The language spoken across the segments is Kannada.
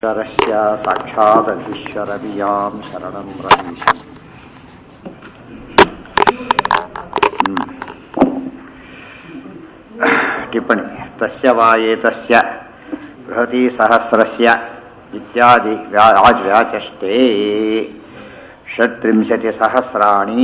ಈಶ್ವರಸ್ಯ ಸಾಕ್ಷಾದಧೀಶ್ವರವಿಯಾಂ ಶರಣಂ ರವೀಶಂ ಹ್ಮ್. ಟಿಪ್ಪಣಿ ತಸ್ಯ ವಾ ಏತಸ್ಯ ಬೃಹತಿ ಸಹಸ್ರಸ್ಯ ಇತ್ಯಾದಿ ವ್ಯಾ ಆಜ್ ವ್ಯಾಚಷ್ಟೇ ಷಟ್ತ್ರಿಂಶತಿ ಸಹಸ್ರಾಣಿ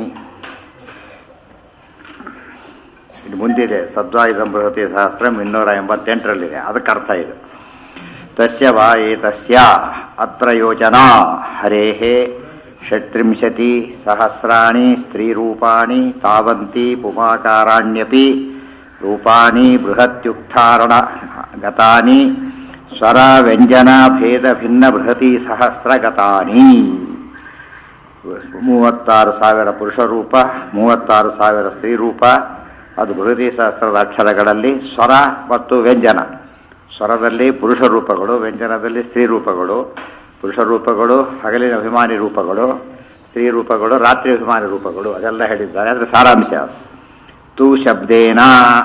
ಇದು ಮುಂದಿದೆ ತದ್ವಾಯುಧಂ ಬೃಹತಿ ಸಹಸ್ರಂ ಇನ್ನೂರ ಎಂಬತ್ತೆಂಟರಲ್ಲಿದೆ ಅದಕ್ಕೆ ಅರ್ಥ ಇದು ತಸ್ಯ ವಾ ಏತಸ್ಯ ಅತ್ರ ಯೋಜನಾ ಹರೇಃ ಷಟ್ತ್ರಿಂಶತಿ ಸಹಸ್ರಾಣಿ ಸ್ತ್ರೀರೂಪಾಣಿ ತಾವಂತಿ ಪುಮಾಕಾರಾಣ್ಯಪಿ ರೂಪಾಣಿ ಬೃಹತ್ಯುಕ್ತಾರಣ ಗತಾನಿ ಸ್ವರ ವ್ಯಂಜನ ಭೇದ ಭಿನ್ನ ಬೃಹತಿ ಸಹಸ್ರಗತಾನಿ ಮೂವತ್ತಾರು ಸಾವಿರ ಪುರುಷ ರೂಪ ಮೂವತ್ತಾರು ಸಾವಿರ ಸ್ತ್ರೀರೂಪ ಅದು ಬೃಹತಿ ಸಹಸ್ರದ ಅಕ್ಷರಗಳಲ್ಲಿ ಸ್ವರ ಮತ್ತು ವ್ಯಂಜನ ಸ್ವರದಲ್ಲಿ ಪುರುಷ ರೂಪಗಳು ವ್ಯಂಜನದಲ್ಲಿ ಸ್ತ್ರೀ ರೂಪಗಳು ಪುರುಷ ರೂಪಗಳು ಹಗಲಿನ ಅಭಿಮಾನಿ ರೂಪಗಳು ಸ್ತ್ರೀ ರೂಪಗಳು ರಾತ್ರಿ ಅಭಿಮಾನಿ ರೂಪಗಳು ಅದೆಲ್ಲ ಹೇಳಿದ್ದಾರೆ ಅದರ ಸಾರಾಂಶ ತು ಶಬ್ದೇನ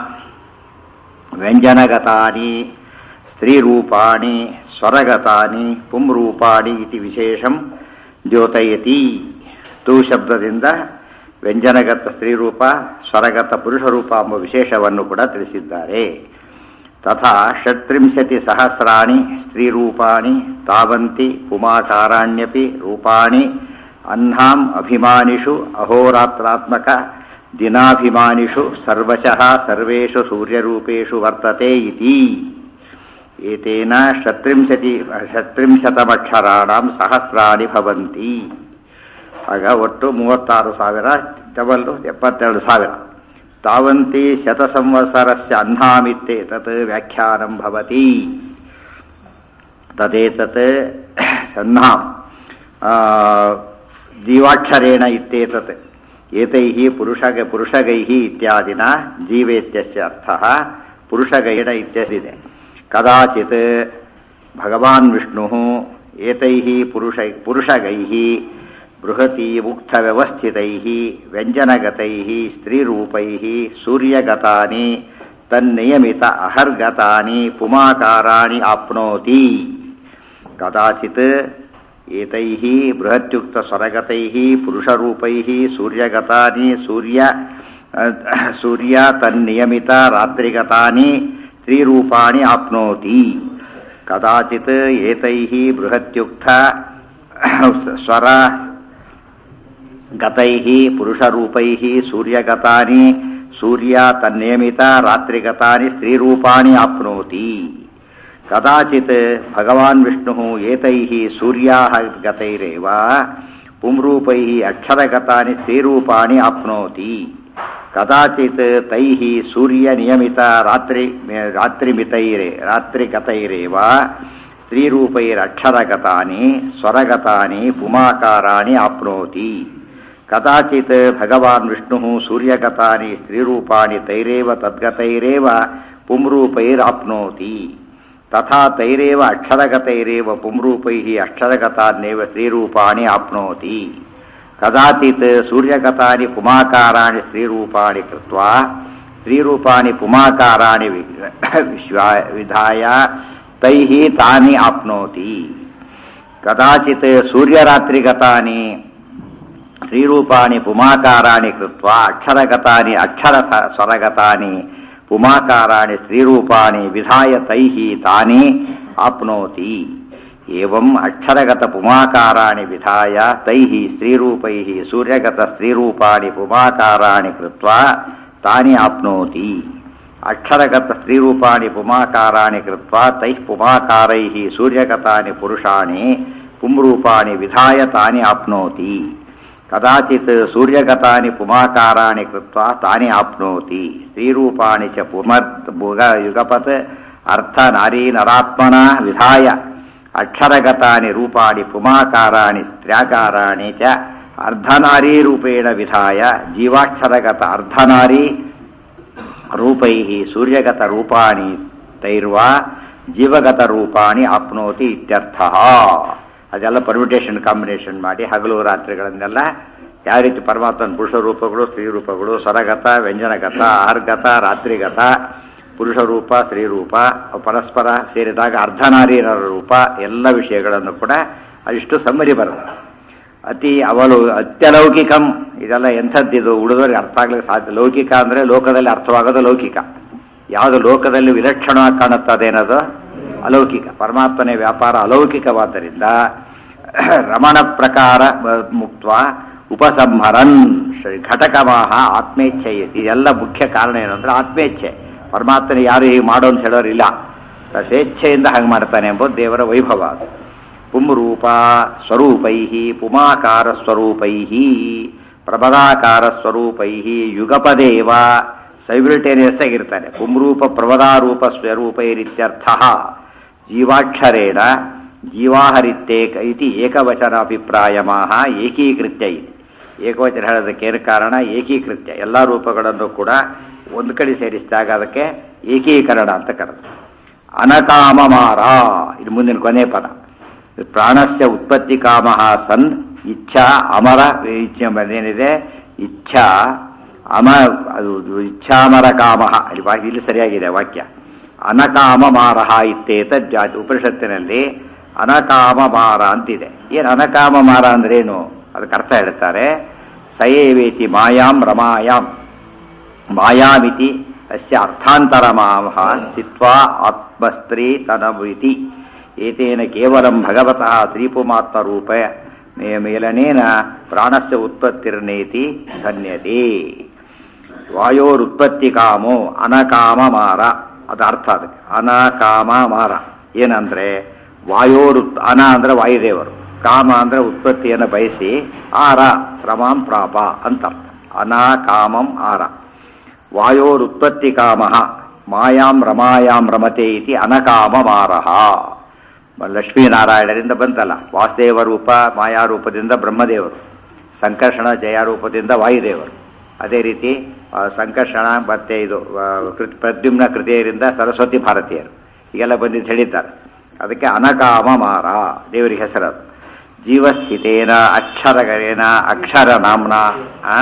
ವ್ಯಂಜನಗತಾನಿ ಸ್ತ್ರೀರೂಪಾಣಿ ಸ್ವರಗತಾನಿ ಪುಂರೂಪಾಣಿ ಇತಿ ವಿಶೇಷಂ ದ್ಯೋತಯತಿ ತು ಶಬ್ದದಿಂದ ವ್ಯಂಜನಗತ ಸ್ತ್ರೀರೂಪ ಸ್ವರಗತ ಪುರುಷ ರೂಪ ಎಂಬ ವಿಶೇಷವನ್ನು ಕೂಡ ತಿಳಿಸಿದ್ದಾರೆ ತಥಾ ಷಟ್ತ್ರಿಂಶತಿ ಸಹಸ್ರಾಣಿ ಸ್ತ್ರೀರೂಪಾಣಿ ತಾವಂತಿ ಪುಮಾಕಾರಾಣ್ಯಪಿ ರೂಪಾಣಿ ಅಹ್ನಾಂ ಅಭಿಮಾನಿಷು ಅಹೋರಾತ್ರಾತ್ಮಕ ದಿನಾಭಿಮಾನಿಷು ಸರ್ವಶಃ ಸರ್ವೇಷು ಸೂರ್ಯರೂಪೇಷು ವರ್ತತೆ ಇತಿ ಏತೇನ ಷಟ್ತ್ರಿಂಶತಿ ಷಟ್ತ್ರಿಂಶತಮಕ್ಷರಾಣಾಂ ಸಹಸ್ರಾಣಿ ಭವಂತಿ ಆಗ ಒಟ್ಟು ಮೂವತ್ತಾರು ಸಾವಿರ ಡಬಲ್ಲು ಎಪ್ಪತ್ತೆರಡು ಸಾವಿರ ತಾವಂತಿ ಶತ ಸಂವತ್ಸರಸ್ಯ ಅಹ್ನಾಮಿತ್ತೆ ತತ್ ವ್ಯಾಖ್ಯಾನಂ ಭವತಿ ತದೇತತ್ ಅಹ್ನಾಂ ಜೀವಾಕ್ಷರೇಣ ಇತ್ಯೇತತ್ ಏತೈಃ ಪುರುಷಗ ಪುರುಷಗೈಃ ಇತ್ಯಾದಿನ ಜೀವೇತ್ಯಸ್ಯ ಅರ್ಥಃ ಪುರುಷಗೈಣ ಇತ್ಯದಿದೆ ಕದಾಚಿತ್ ಭಗವಾನ್ ವಿಷ್ಣುಃ ಏತೈಃ ಪುರುಷ ಪುರುಷಗೈಃ ಬೃಹತಿ ಮುಕ್ತವ್ಯವಸ್ಥಿತೈಃ ವ್ಯಂಜನಗತೈಃ ಸ್ತ್ರೀರೂಪೈಃ ಸೂರ್ಯಗತಾನಿ ತನ್ನಿಯಮಿತ ಅಹರ್ಗತಾನಿ ಪುಮಾಕಾರಾಣಿ ಆಪ್ನೋತಿ ಕದಾಚಿತ್ ಏತೈಃ ಬೃಹತ್ಯುಕ್ತಸ್ವರಗತೈಃ ಪುರುಷರೂಪೈಃ ಸೂರ್ಯಗತಾನಿ ಸೂರ್ಯ ಸೂರ್ಯ ತನ್ನಿಯಮಿತ ರಾತ್ರಿಗತಾನಿ ಸ್ತ್ರೀರೂಪಾಣಿ ಆಪ್ನೋತಿ ಕದಾಚಿತ್ ಏತೈಃ ಬೃಹತ್ಯುಕ್ತ ಸ್ವರ ಗತೈಃ ಪುರುಷರೂಪೈಃ ಸೂರ್ಯಗತಾನಿ ಸೂರ್ಯ ತನ್ನಿಯಮಿತ ರಾತ್ರಿಗತಾನಿ ಸ್ತ್ರೀರೂಪಾಣಿ ಆಪ್ನೋತಿ ಕದಾಚಿತ್ ಭಗವಾನ್ ವಿಷ್ಣುಃ ಏತೈಃ ಸೂರ್ಯಾಃ ಗತೈರೇವ ಪುಂರೂಪೈಃ ಅಕ್ಷರಗತಾನಿ ಸ್ತ್ರೀರೂಪಾಣಿ ಆಪ್ನೋತಿ ಕದಾಚಿತ್ ತೈಃ ಸೂರ್ಯನಿಯಮಿತ ರಾತ್ರಿ ರಾತ್ರಿಮಿತೈರೆ ರಾತ್ರಿಗತೈರೇವ ಸ್ತ್ರೀರೂಪೈರಕ್ಷರಗತಾನಿ ಸ್ವರಗತಾನಿ ಪುಮಾಕಾರಾಣಿ ಆಪ್ನೋತಿ ಕದಾಚಿತ್ ಭಗವಾನ್ ವಿಷ್ಣುಃ ಸೂರ್ಯಗತಾನಿ ಸ್ತ್ರೀರೂಪಾಣಿ ತೈರೇವ ತದ್ಗತೈರೇವ ಪುಂರೂಪೈರಾಪ್ನೋತಿ ತಥಾ ತೈರೇವ ಅಕ್ಷರಗತೈರೇವ ಪುಂರೂಪೈಃ ಅಕ್ಷರಗತಾನ್ನೇವ ಸ್ತ್ರೀರೂಪಾಣಿ ಆಪ್ನೋತಿ ಕದಾಚಿತ್ ಸೂರ್ಯಗತಾನಿ ಪುಮಾಕಾರಾಣಿ ಸ್ತ್ರೀರೂಪಾಣಿ ಕೃತ್ವಾ ಸ್ತ್ರೀರೂಪಾಣಿ ಪುಮಾಕಾರಾಣಿ ವಿಶ್ವ ವಿಧಾಯ ತೈಃ ತಾನಿ ಆಪ್ನೋತಿ ಕದಾಚಿತ್ ಸೂರ್ಯರಾತ್ರಿಗತಾನಿ ಸ್ತ್ರೀರೂಪಾಣಿ ಪುಮಾಕಾರಾಣಿ ಕೃತ್ವಾ ಅಕ್ಷರಗತಾನಿ ಅಕ್ಷರ ಸ್ವರಗತಾನಿ ಪುಮಾಕಾರಾಣಿ ಸ್ತ್ರೀರೂಪಾಣಿ ವಿಧಾಯ ತೈಃ ತಾನಿ ಆಪ್ನೋತಿ ಏವಂ ಅಕ್ಷರಗತ ಪುಮಾಕಾರಾಣಿ ವಿಧಾಯ ತೈಃ ಸ್ತ್ರೀರೂಪೈಃ ಸೂರ್ಯಗತ ಸ್ತ್ರೀರೂಪಾಣಿ ಪುಮಾಕಾರಾಣಿ ಕೃತ್ವಾ ತಾನಿ ಆಪ್ನೋತಿ ಅಕ್ಷರಗತ ಸ್ತ್ರೀರೂಪಾಣಿ ಪುಮಾಕಾರಾಣಿ ಕೃತ್ವಾ ತೈಃ ಪುಮಾಕಾರೈಃ ಸೂರ್ಯಗತಾನಿ ಪುರುಷಾಣಿ ಪುಂರೂಪಾಣಿ ವಿಧಾಯ ತಾನಿ ಆಪ್ನೋತಿ ಕದಾಚಿತ್ ಸೂರ್ಯಗತಾನಿ ಪುಮಾಕಾರಾಣಿ ಕೃತ್ವಾ ತಾನಿ ಆಪ್ನೋತಿ ಸ್ತ್ರೀರೂಪಾಣಿ ಚ ಪುಮರ್ತ್ ಭುಗ ಯುಗಪತ್ ಅರ್ಥ ನಾರೀ ನರಾತ್ಮನ ವಿಧಾಯ ಅಕ್ಷರಗತಾನಿ ರೂಪಾಣಿ ಪುಮಾಕಾರಾಣಿ ಸ್ತ್ರ್ಯಾಕಾರಾಣಿ ಚ ಅರ್ಧನಾರೀರೂಪೇಣ ವಿಧಾಯ ಜೀವಾಕ್ಷರಗತ ಅರ್ಧನಾರಿ ರೂಪೈ ಸೂರ್ಯಗತ ರೂಪಾಣಿ ತೈರ್ವಾ ಜೀವಗತ ರೂಪಾಣಿ ಆಪ್ನೋತಿ ಇತ್ಯರ್ಥ ಅದೆಲ್ಲ ಪರ್ಮಿಟೇಷನ್ ಕಾಂಬಿನೇಷನ್ ಮಾಡಿ ಹಗಲು ರಾತ್ರಿಗಳನ್ನೆಲ್ಲ ಯಾವ ರೀತಿ ಪರಮಾತ್ಮನ ಪುರುಷ ರೂಪಗಳು ಸ್ತ್ರೀ ರೂಪಗಳು ಸ್ವರಗತ ವ್ಯಂಜನಗತ ಆರ್ಗತ ರಾತ್ರಿಗತ ಪುರುಷ ರೂಪ ಸ್ತ್ರೀ ರೂಪ ಪರಸ್ಪರ ಸೇರಿದಾಗ ಅರ್ಧನಾರೀರ ರೂಪ ಎಲ್ಲ ವಿಷಯಗಳನ್ನು ಕೂಡ ಅದಿಷ್ಟು ಸಮ್ಮರಿ ಬರುತ್ತೆ ಅತಿ ಅವಲು ಅತ್ಯಲೌಕಿಕಂ ಇದೆಲ್ಲ ಎಂಥದ್ದಿದು ಉಳಿದವರಿಗೆ ಅರ್ಥ ಆಗ್ಲಿಕ್ಕೆ ಸಾಧ್ಯ ಲೌಕಿಕ ಅಂದರೆ ಲೋಕದಲ್ಲಿ ಅರ್ಥವಾಗೋದು ಲೌಕಿಕ ಯಾವುದು ಲೋಕದಲ್ಲಿ ವಿಲಕ್ಷಣವಾಗಿ ಕಾಣುತ್ತದೇನದು ಅಲೌಕಿಕ ಪರಮಾತ್ಮನೇ ವ್ಯಾಪಾರ ಅಲೌಕಿಕವಾದ್ದರಿಂದ ರಮಣ ಪ್ರಕಾರ ಮುಕ್ತ ಉಪಸಂಹರನ್ ಶ್ರೀ ಘಟಕಮಾಹ ಆತ್ಮೇಚ್ಛೆ ಇದೆಲ್ಲ ಮುಖ್ಯ ಕಾರಣ ಏನು ಅಂದರೆ ಆತ್ಮೇಚ್ಛೆ ಪರಮಾತ್ಮನ ಯಾರು ಹೀಗೆ ಮಾಡೋ ಅಂತ ಹೇಳೋರು ಇಲ್ಲ ಸ್ವೇಚ್ಛೆಯಿಂದ ಹಾಗೆ ಮಾಡ್ತಾನೆ ಎಂಬುದು ದೇವರ ವೈಭವ ಅದು ಪುಂರೂಪ ಸ್ವರೂಪೈ ಪುಮಾಕಾರ ಸ್ವರೂಪೈ ಪ್ರಬದಾಕಾರ ಸ್ವರೂಪೈ ಯುಗಪದೇವ ಸೈಮಿಲ್ಟೇನಿಯಸ್ ಆಗಿರ್ತಾನೆ ಪುಂರೂಪ ಪ್ರಬದಾರೂಪ ಸ್ವರೂಪೈರಿತ್ಯರ್ಥ ಜೀವಾಕ್ಷರೇಣ ಜೀವಾಹರಿತ್ತೇಕ ಇತಿ ಏಕವಚನ ಅಭಿಪ್ರಾಯಮಾಹ ಏಕೀಕೃತ್ಯ ಇದೆ ಏಕವಚನ ಹೇಳೋದಕ್ಕೆ ಏನು ಕಾರಣ ಏಕೀಕೃತ್ಯ ಎಲ್ಲ ರೂಪಗಳನ್ನು ಕೂಡ ಒಂದು ಕಡೆ ಸೇರಿಸಿದಾಗ ಅದಕ್ಕೆ ಏಕೀಕರಣ ಅಂತ ಕರೆದು ಅನಕಾಮಮಾರ ಇದು ಮುಂದಿನ ಕೊನೆ ಪದ ಪ್ರಾಣಸ್ಯ ಉತ್ಪತ್ತಿ ಕಾಮ ಸನ್ ಇಚ್ಛಾ ಅಮರ ಇಚ್ಛೆ ಏನಿದೆ ಇಚ್ಛಾ ಅಮ ಅದು ಇಚ್ಛಾಮರ ಕಾಮ ಇಲ್ಲಿ ವಾ- ಇಲ್ಲಿ ಸರಿಯಾಗಿದೆ ವಾಕ್ಯ ಅನಕಾಮ ಮಾರಹ ಇತ್ತೇತ ಜಾತಿ ಉಪನಿಷತ್ತಿನಲ್ಲಿ ಅನಕಾಮ ಮಾರ ಅಂತಿದೆ ಏನು ಅನಕಾಮ ಮಾರ ಅಂದ್ರೇನು ಅದಕ್ಕೆ ಅರ್ಥ ಹೇಳ್ತಾರೆ ಸಯೇವೇತಿ ಮಾಯಾಂ ರಮಾಯಾಂ ಮಾಯಾಮಿತಿ ಅಸ್ಯ ಅರ್ಥಾಂತರಮಾಹ ಸ್ಥಿತ್ವಾ ಆತ್ಮಸ್ತ್ರೀ ತನವಿತಿ ಏತೇನ ಕೇವಲಂ ಭಗವತಃ ಶ್ರೀಪುಮಾತ್ಮರೂಪ ಮೇ- ಮೇಲನೇನ ಪ್ರಾಣಸ್ಯ ಉತ್ಪತ್ತಿರ್ನೇತಿ ಧನ್ಯತೆ ವಾಯೋರುತ್ಪತ್ತಿ ಕಾಮೋ ಅನಕಾಮ ಮಾರ ಅದು ಅರ್ಥ ಅದಕ್ಕೆ ಅನಕಾಮ ಮಾರ ಏನಂದ್ರೆ ವಾಯೋರುತ್ ಅನ ಅಂದ್ರೆ ವಾಯುದೇವರು ಕಾಮ ಅಂದ್ರೆ ಉತ್ಪತ್ತಿಯನ್ನು ಬಯಸಿ ಆರ ರಮಾಂ ಪ್ರಾಪ ಅಂತ ಅರ್ಥ ಅನಾಕಾಮಂ ಆರ ವಾಯೋರುತ್ಪತ್ತಿ ಕಾಮ ಮಾಯಾಂ ರಮಾಯಾಂ ರಮತೆ ಇತಿ ಅನಕಾಮ ಮಾರಹ ಲಕ್ಷ್ಮೀನಾರಾಯಣರಿಂದ ಬಂತಲ್ಲ ವಾಸುದೇವ ರೂಪ ಮಾಯಾರೂಪದಿಂದ ಬ್ರಹ್ಮದೇವರು ಸಂಕರ್ಷಣ ಜಯಾರೂಪದಿಂದ ವಾಯುದೇವರು ಅದೇ ರೀತಿ ಆ, ಸಂಕರ್ಷಣ ಮತ್ತೆ ಇದು ಆ, ಕೃತ್ ಪ್ರದ್ಯುಮ್ನ ಕೃತಿಯರಿಂದ ಸರಸ್ವತಿ ಭಾರತೀಯರು ಹೀಗೆಲ್ಲ ಬಂದಿದ್ದು ಹೇಳಿದ್ದಾರೆ ಅದಕ್ಕೆ ಅನಕಾಮ ಮಾರ ದೇವರಿಗೆ ಹೆಸರದು ಜೀವಸ್ಥಿತೇನ ಅಕ್ಷರಗೇನ ಅಕ್ಷರ ನಾಮ್ನ ಆ?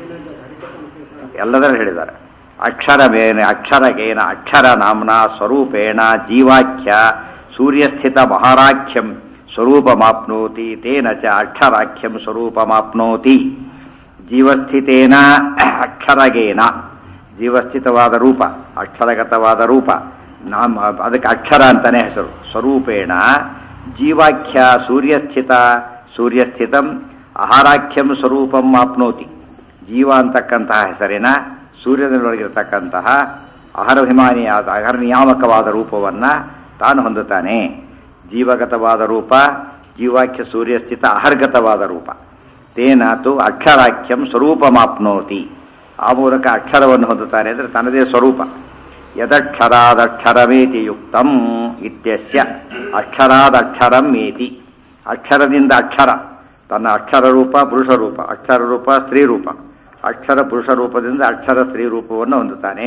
ಎಲ್ಲದರ ಹೇಳಿದ್ದಾರೆ ಅಕ್ಷರವೇನ ಅಕ್ಷರಗೇನ ಅಕ್ಷರ ನಾಮ್ನ ಸ್ವರೂಪೇಣ ಜೀವಾಖ್ಯ ಸೂರ್ಯಸ್ಥಿತ ಮಹಾರಾಖ್ಯಂ ಸ್ವರೂಪಮಾಪ್ನೋತಿ ತೇನ ಚ ಅಕ್ಷರಾಖ್ಯಂ ಸ್ವರೂಪಮಾಪ್ನೋತಿ ಜೀವಸ್ಥಿತೇನ ಅಕ್ಷರಗೇನ ಜೀವಸ್ಥಿತವಾದ ರೂಪ ಅಕ್ಷರಗತವಾದ ರೂಪ ನಾಮ ಅದಕ್ಕೆ ಅಕ್ಷರ ಅಂತಾನೆ ಹೆಸರು ಸ್ವರೂಪೇಣ ಜೀವಾಖ್ಯ ಸೂರ್ಯಸ್ಥಿತ ಸೂರ್ಯಸ್ಥಿತಂ ಆಹಾರಾಖ್ಯಂ ಸ್ವರೂಪಂ ಆಪ್ನೋತಿ ಜೀವ ಅಂತಕ್ಕಂತಹ ಹೆಸರಿನ ಸೂರ್ಯನೊಳಗಿರತಕ್ಕಂತಹ ಆಹಾರಾಭಿಮಾನಿಯಾದ ಆಹಾರ ನಿಯಾಮಕವಾದ ರೂಪವನ್ನು ತಾನು ಹೊಂದುತ್ತಾನೆ ಜೀವಗತವಾದ ರೂಪ ಜೀವಾಖ್ಯ ಸೂರ್ಯಸ್ಥಿತ ಅಹರ್ಗತವಾದ ರೂಪ ತೇನಾತು ಅಕ್ಷರಾಖ್ಯಂ ಸ್ವರೂಪಮಾಪ್ನೋತಿ ಆ ಮೂಲಕ ಅಕ್ಷರವನ್ನು ಹೊಂದುತ್ತಾನೆ ಅಂದರೆ ತನ್ನದೇ ಸ್ವರೂಪ ಯದಕ್ಷರಾದಕ್ಷರಮೇತಿ ಯುಕ್ತಂ ಇತ್ಯಸ್ಯ ಅಕ್ಷರಾದಕ್ಷರಂ ಏತಿ ಅಕ್ಷರದಿಂದ ಅಕ್ಷರ ತನ್ನ ಅಕ್ಷರ ರೂಪ ಪುರುಷ ರೂಪ ಅಕ್ಷರ ರೂಪ ಸ್ತ್ರೀ ರೂಪ ಅಕ್ಷರ ಪುರುಷ ರೂಪದಿಂದ ಅಕ್ಷರ ಸ್ತ್ರೀ ರೂಪವನ್ನು ಹೊಂದುತ್ತಾನೆ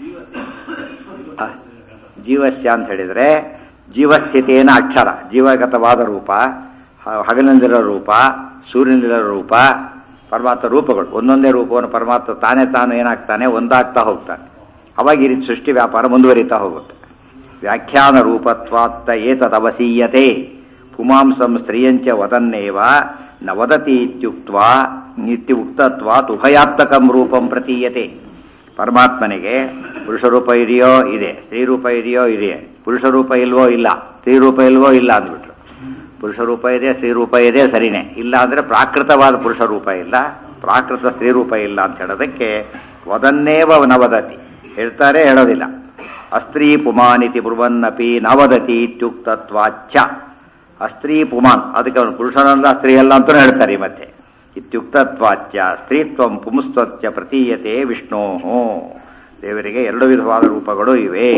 ಆ, ಜೀವಸ್ಯ ಅಂತ ಹೇಳಿದರೆ ಜೀವಸ್ಥಿತಿಯೇನ ಅಕ್ಷರ ಜೀವಗತವಾದ ರೂಪ ಹ- ಹಗಲಿನಲ್ಲಿರೋ ರೂಪ ಸೂರ್ಯನಲ್ಲಿರೋ ರೂಪ ಪರಮಾತ್ಮ ರೂಪಗಳು ಒಂದೊಂದೇ ರೂಪವನ್ನು ಪರಮಾತ್ಮ ತಾನೇ ತಾನು ಏನಾಗ್ತಾನೆ ಒಂದಾಗ್ತಾ ಹೋಗ್ತಾನೆ ಅವಾಗ ಈ ರೀತಿ ಸೃಷ್ಟಿ ವ್ಯಾಪಾರ ಮುಂದುವರಿತಾ ಹೋಗುತ್ತೆ ವ್ಯಾಖ್ಯಾನ ರೂಪತ್ವಾತ್ತ ಏತದವಸೀಯತೆ ಪುಮಾಂಸಂ ಸ್ತ್ರೀಯಂಚ ವದನ್ನೇವ ನ ವದತಿ ಇತ್ಯುಕ್ತ್ವಾ ಇತ್ಯುಕ್ತತ್ವಾತ್ ಉಭಯಾತ್ಮಕಂ ರೂಪಂ ಪ್ರತೀಯತೆ ಪರಮಾತ್ಮನಿಗೆ ಪುರುಷ ರೂಪ ಇದೆಯೋ ಇದೆ ಸ್ತ್ರೀ ರೂಪ ಇದೆಯೋ ಇದೆ ಪುರುಷ ರೂಪ ಇಲ್ವೋ ಇಲ್ಲ ಸ್ತ್ರೀ ರೂಪ ಇಲ್ವೋ ಇಲ್ಲ ಅಂದ್ಬಿಟ್ರು ಪುರುಷ ರೂಪ ಇದೆ ಸ್ತ್ರೀ ರೂಪ ಇದೆ ಸರಿನೇ ಇಲ್ಲ ಅಂದರೆ ಪ್ರಾಕೃತವಾದ ಪುರುಷ ರೂಪ ಇಲ್ಲ ಪ್ರಾಕೃತ ಸ್ತ್ರೀ ರೂಪ ಇಲ್ಲ ಅಂತ ಹೇಳೋದಕ್ಕೆ ವದನ್ನೇವ ನವದತಿ ಹೇಳ್ತಾರೆ ಹೇಳೋದಿಲ್ಲ ಅಸ್ತ್ರೀ ಪುಮಾನಿತಿ ಬ್ರುವನ್ನಪಿ ನವದತಿ ಇತ್ಯುಕ್ತತ್ವಾಚ್ಚ ಅಸ್ತ್ರೀ ಪುಮಾನ್ ಅದಕ್ಕೆ ಅವನು ಪುರುಷನಲ್ಲ ಸ್ತ್ರೀ ಅಲ್ಲ ಅಂತಲೂ ಹೇಳ್ತಾರೆ ಈ ಮತ್ತೆ ಇತ್ಯುಕ್ತತ್ವಾಚ್ಚ ಸ್ತ್ರೀತ್ವಂ ಪುಂಸ್ತ್ವಚ್ಚ ಪ್ರತೀಯತೆ ವಿಷ್ಣೋ ದೇವರಿಗೆ ಎರಡು ವಿಧವಾದ ರೂಪಗಳು ಇವೆ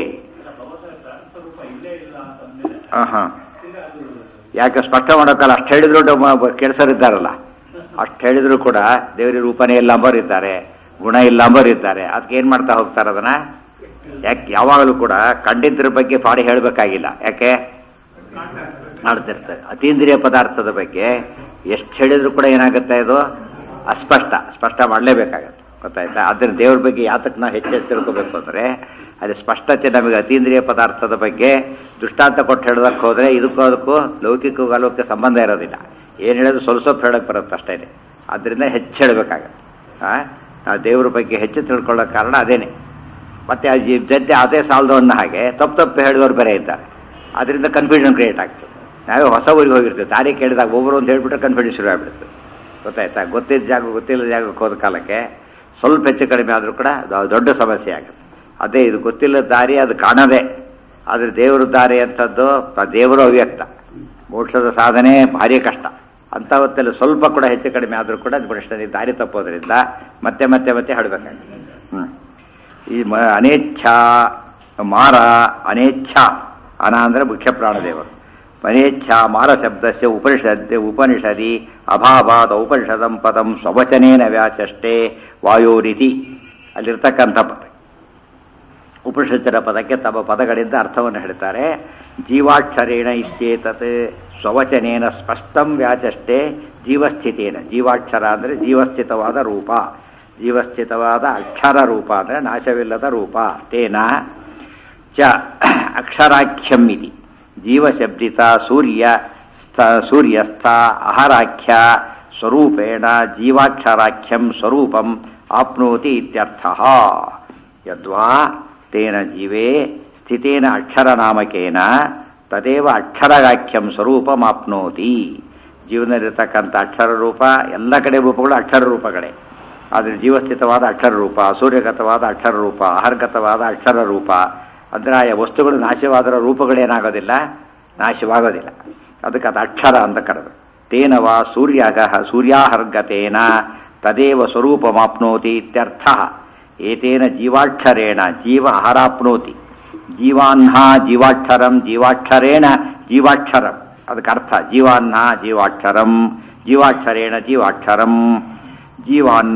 ಹಾಂ ಹಾಂ ಯಾಕೆ ಸ್ಪಷ್ಟ ಮಾಡೋಕ್ಕಲ್ಲ ಅಷ್ಟು ಹೇಳಿದ್ರು ಕೆಡ್ಸರಿದ್ದಾರಲ್ಲ ಅಷ್ಟು ಹೇಳಿದ್ರು ಕೂಡ ದೇವರ ರೂಪನೇ ಇಲ್ಲ ಅಂಬರಿದ್ದಾರೆ ಗುಣ ಇಲ್ಲ ಅಂಬರಿದ್ದಾರೆ ಅದಕ್ಕೆ ಏನು ಮಾಡ್ತಾ ಹೋಗ್ತಾರೆ ಅದನ್ನ ಯಾಕೆ ಯಾವಾಗಲೂ ಕೂಡ ಕಂಡಿದ್ರ ಬಗ್ಗೆ ಪಾಡಿ ಹೇಳಬೇಕಾಗಿಲ್ಲ ಯಾಕೆ ಮಾಡ್ತಿರ್ತಾರೆ ಅತೀಂದ್ರಿಯ ಪದಾರ್ಥದ ಬಗ್ಗೆ ಎಷ್ಟು ಹೇಳಿದ್ರು ಕೂಡ ಏನಾಗುತ್ತೆ ಇದು ಅಸ್ಪಷ್ಟ ಸ್ಪಷ್ಟ ಮಾಡಲೇಬೇಕಾಗತ್ತೆ ಗೊತ್ತಾಯ್ತಾ ಅದನ್ನ ದೇವ್ರ ಬಗ್ಗೆ ಯಾತಕ್ಕೆ ನಾವು ಹೆಚ್ಚು ಹೆಚ್ಚು ತಿಳ್ಕೊಬೇಕು ಅಂದರೆ ಅದು ಸ್ಪಷ್ಟತೆ ನಮಗೆ ಅತೀಂದ್ರಿಯ ಪದಾರ್ಥದ ಬಗ್ಗೆ ದೃಷ್ಟಾಂತ ಕೊಟ್ಟು ಹೇಳೋದಕ್ಕೆ ಹೋದರೆ ಇದಕ್ಕೂ ಅದಕ್ಕೂ ಲೌಕಿಕಕ್ಕೂ ಅಲೌಕಿಕ ಸಂಬಂಧ ಇರೋದಿಲ್ಲ ಏನು ಹೇಳೋದು ಸ್ವಲ್ಪ ಸ್ವಲ್ಪ ಹೇಳೋಕ್ಕೆ ಬರುತ್ತೆ ಅಷ್ಟೇ ಆದ್ದರಿಂದ ಹೆಚ್ಚು ಹೇಳಬೇಕಾಗತ್ತೆ ಹಾಂ ನಾವು ದೇವ್ರ ಬಗ್ಗೆ ಹೆಚ್ಚು ತಿಳ್ಕೊಳ್ಳೋ ಕಾರಣ ಅದೇನೆ ಮತ್ತು ಆ ಜಿ- ಜೊತೆ ಅದೇ ಸಾಲದವನ್ನ ಹಾಗೆ ತಪ್ಪು ತಪ್ಪು ಹೇಳಿದವರು ಬೇರೆ ಇದ್ದಾರೆ ಅದರಿಂದ ಕನ್ಫ್ಯೂಷನ್ ಕ್ರಿಯೇಟ್ ಆಗ್ತದೆ ನಾವೇ ಹೊಸ ಊರಿಗೆ ಹೋಗಿರ್ತೀವಿ ದಾರಿ ಕೇಳಿದಾಗ ಒಬ್ಬರು ಅಂತ ಹೇಳ್ಬಿಟ್ರೆ ಕನ್ಫ್ಯೂಷನ್ ಶುರು ಆಗ್ಬಿಡ್ತದೆ ಗೊತ್ತಾಯ್ತಾ ಗೊತ್ತಿದ್ದ ಜಾಗ ಗೊತ್ತಿಲ್ಲದ ಜಾಗಕ್ಕೆ ಹೋದ ಕಾಲಕ್ಕೆ ಸ್ವಲ್ಪ ಹೆಚ್ಚು ಕಡಿಮೆ ಆದರೂ ಕೂಡ ಅದು ದೊಡ್ಡ ಸಮಸ್ಯೆ ಆಗುತ್ತೆ ಅದೇ ಇದು ಗೊತ್ತಿಲ್ಲದ ದಾರಿ ಅದು ಕಾಣದೆ ಆದರೆ ದೇವರ ದಾರಿ ಅಂಥದ್ದು ಆ ದೇವರು ಅವ್ಯಕ್ತ ಮೋಕ್ಷದ ಸಾಧನೆ ಭಾರಿ ಕಷ್ಟ ಅಂಥ ಹೊತ್ತಲ್ಲಿ ಸ್ವಲ್ಪ ಕೂಡ ಹೆಚ್ಚು ಕಡಿಮೆ ಆದರೂ ಕೂಡ ಅದು ಮನುಷ್ಯನಿಗೆ ದಾರಿ ತಪ್ಪೋದ್ರಿಂದ ಮತ್ತೆ ಮತ್ತೆ ಮತ್ತೆ ಹಾಡಬೇಕಾಗ್ತದೆ ಹ್ಞೂ ಈ ಮ ಅನೇಚ್ಛಾ ಮಾರ ಅನೇಚ್ಛಾ ಅನ ಅಂದರೆ ಮುಖ್ಯ ಪ್ರಾಣದೇವರು ಅನೇಚ್ಛಾ ಮಾರ ಶಬ್ದಸ್ಯ ಉಪನಿಷದ್ ಉಪನಿಷದಿ ಅಭಾವಾದ ಉಪನಿಷದಂ ಪದಂ ಸ್ವವಚನೇನ ವ್ಯಾಚಷ್ಟೇ ವಾಯೋರಿತಿ ಅಲ್ಲಿರ್ತಕ್ಕಂಥ ಪದ ಉಪನಿಷತ್ತರ ಪದಕ್ಕೆ ತಮ್ಮ ಪದಗಳಿಂದ ಅರ್ಥವನ್ನು ಹೇಳ್ತಾರೆ ಜೀವಾಕ್ಷರೇಣ ಇತ್ಯೇತತ್ ಸ್ವವಚನೇನ ಸ್ಪಷ್ಟಂ ವ್ಯಾಚಷ್ಟೇ ಜೀವಸ್ಥಿತೇನ ಜೀವಾಕ್ಷರ ಅಂದರೆ ಜೀವಸ್ಥಿತವಾದ ರೂಪ ಜೀವಸ್ಥಿತವಾದ ಅಕ್ಷರ ರೂಪ ಅಂದರೆ ನಾಶವಿಲ್ಲದ ರೂಪ ತೇನ ಚ ಅಕ್ಷರಾಖ್ಯಂ ಇತಿ ಜೀವಶಬ್ದಿತ ಸೂರ್ಯ ಸ್ಥ ಸೂರ್ಯಸ್ಥ ಅಹರಾಖ್ಯ ಸ್ವರೂಪೇಣ ಜೀವಾಕ್ಷರಾಖ್ಯಂ ಸ್ವರೂಪಂ ಆಪ್ನೋತಿ ಇತ್ಯರ್ಥಃ ಯದ್ವಾ ತೇನ ಜೀವೇ ಸ್ಥಿತೇನ ಅಕ್ಷರನಾಮಕೇನ ತದೇವ ಅಕ್ಷರಗಾಖ್ಯಂ ಸ್ವರೂಪಮಾಪ್ನೋತಿ ಜೀವನದಲ್ಲಿರ್ತಕ್ಕಂಥ ಅಕ್ಷರ ರೂಪ ಎಲ್ಲ ಕಡೆ ರೂಪಗಳು ಅಕ್ಷರ ರೂಪಗಳೇ ಆದರೆ ಜೀವಸ್ಥಿತವಾದ ಅಕ್ಷರ ರೂಪ ಸೂರ್ಯಗತವಾದ ಅಕ್ಷರ ರೂಪ ಅಹರ್ಗತವಾದ ಅಕ್ಷರ ರೂಪ ಅಂದರೆ ಆಯಾ ವಸ್ತುಗಳು ನಾಶವಾದರ ರೂಪಗಳೇನಾಗೋದಿಲ್ಲ ನಾಶವಾಗೋದಿಲ್ಲ ಅದಕ್ಕೆ ಅದು ಅಕ್ಷರ ಅಂತ ಕರೆದು ತೇನವ ಸೂರ್ಯಾಗ ಸೂರ್ಯಾಹರ್ಗತೇನ ತದೇವ ಸ್ವರೂಪಮಾಪ್ನೋತಿ ಇತ್ಯರ್ಥ ಏತೇನ ಜೀವಾಕ್ಷರೇಣ ಜೀವ ಅಹರಾಪ್ನೋತಿ ಜೀವಾಹ್ನ ಜೀವಾಕ್ಷರಂ ಜೀವಾಕ್ಷರೇಣ ಜೀವಾಕ್ಷರಂ ಅದಕ್ಕೆ ಅರ್ಥ ಜೀವಾಹ್ನ ಜೀವಾಕ್ಷರಂ ಜೀವಾಕ್ಷರೇಣ ಜೀವಾಕ್ಷರಂ ಜೀವಾಹ್ನ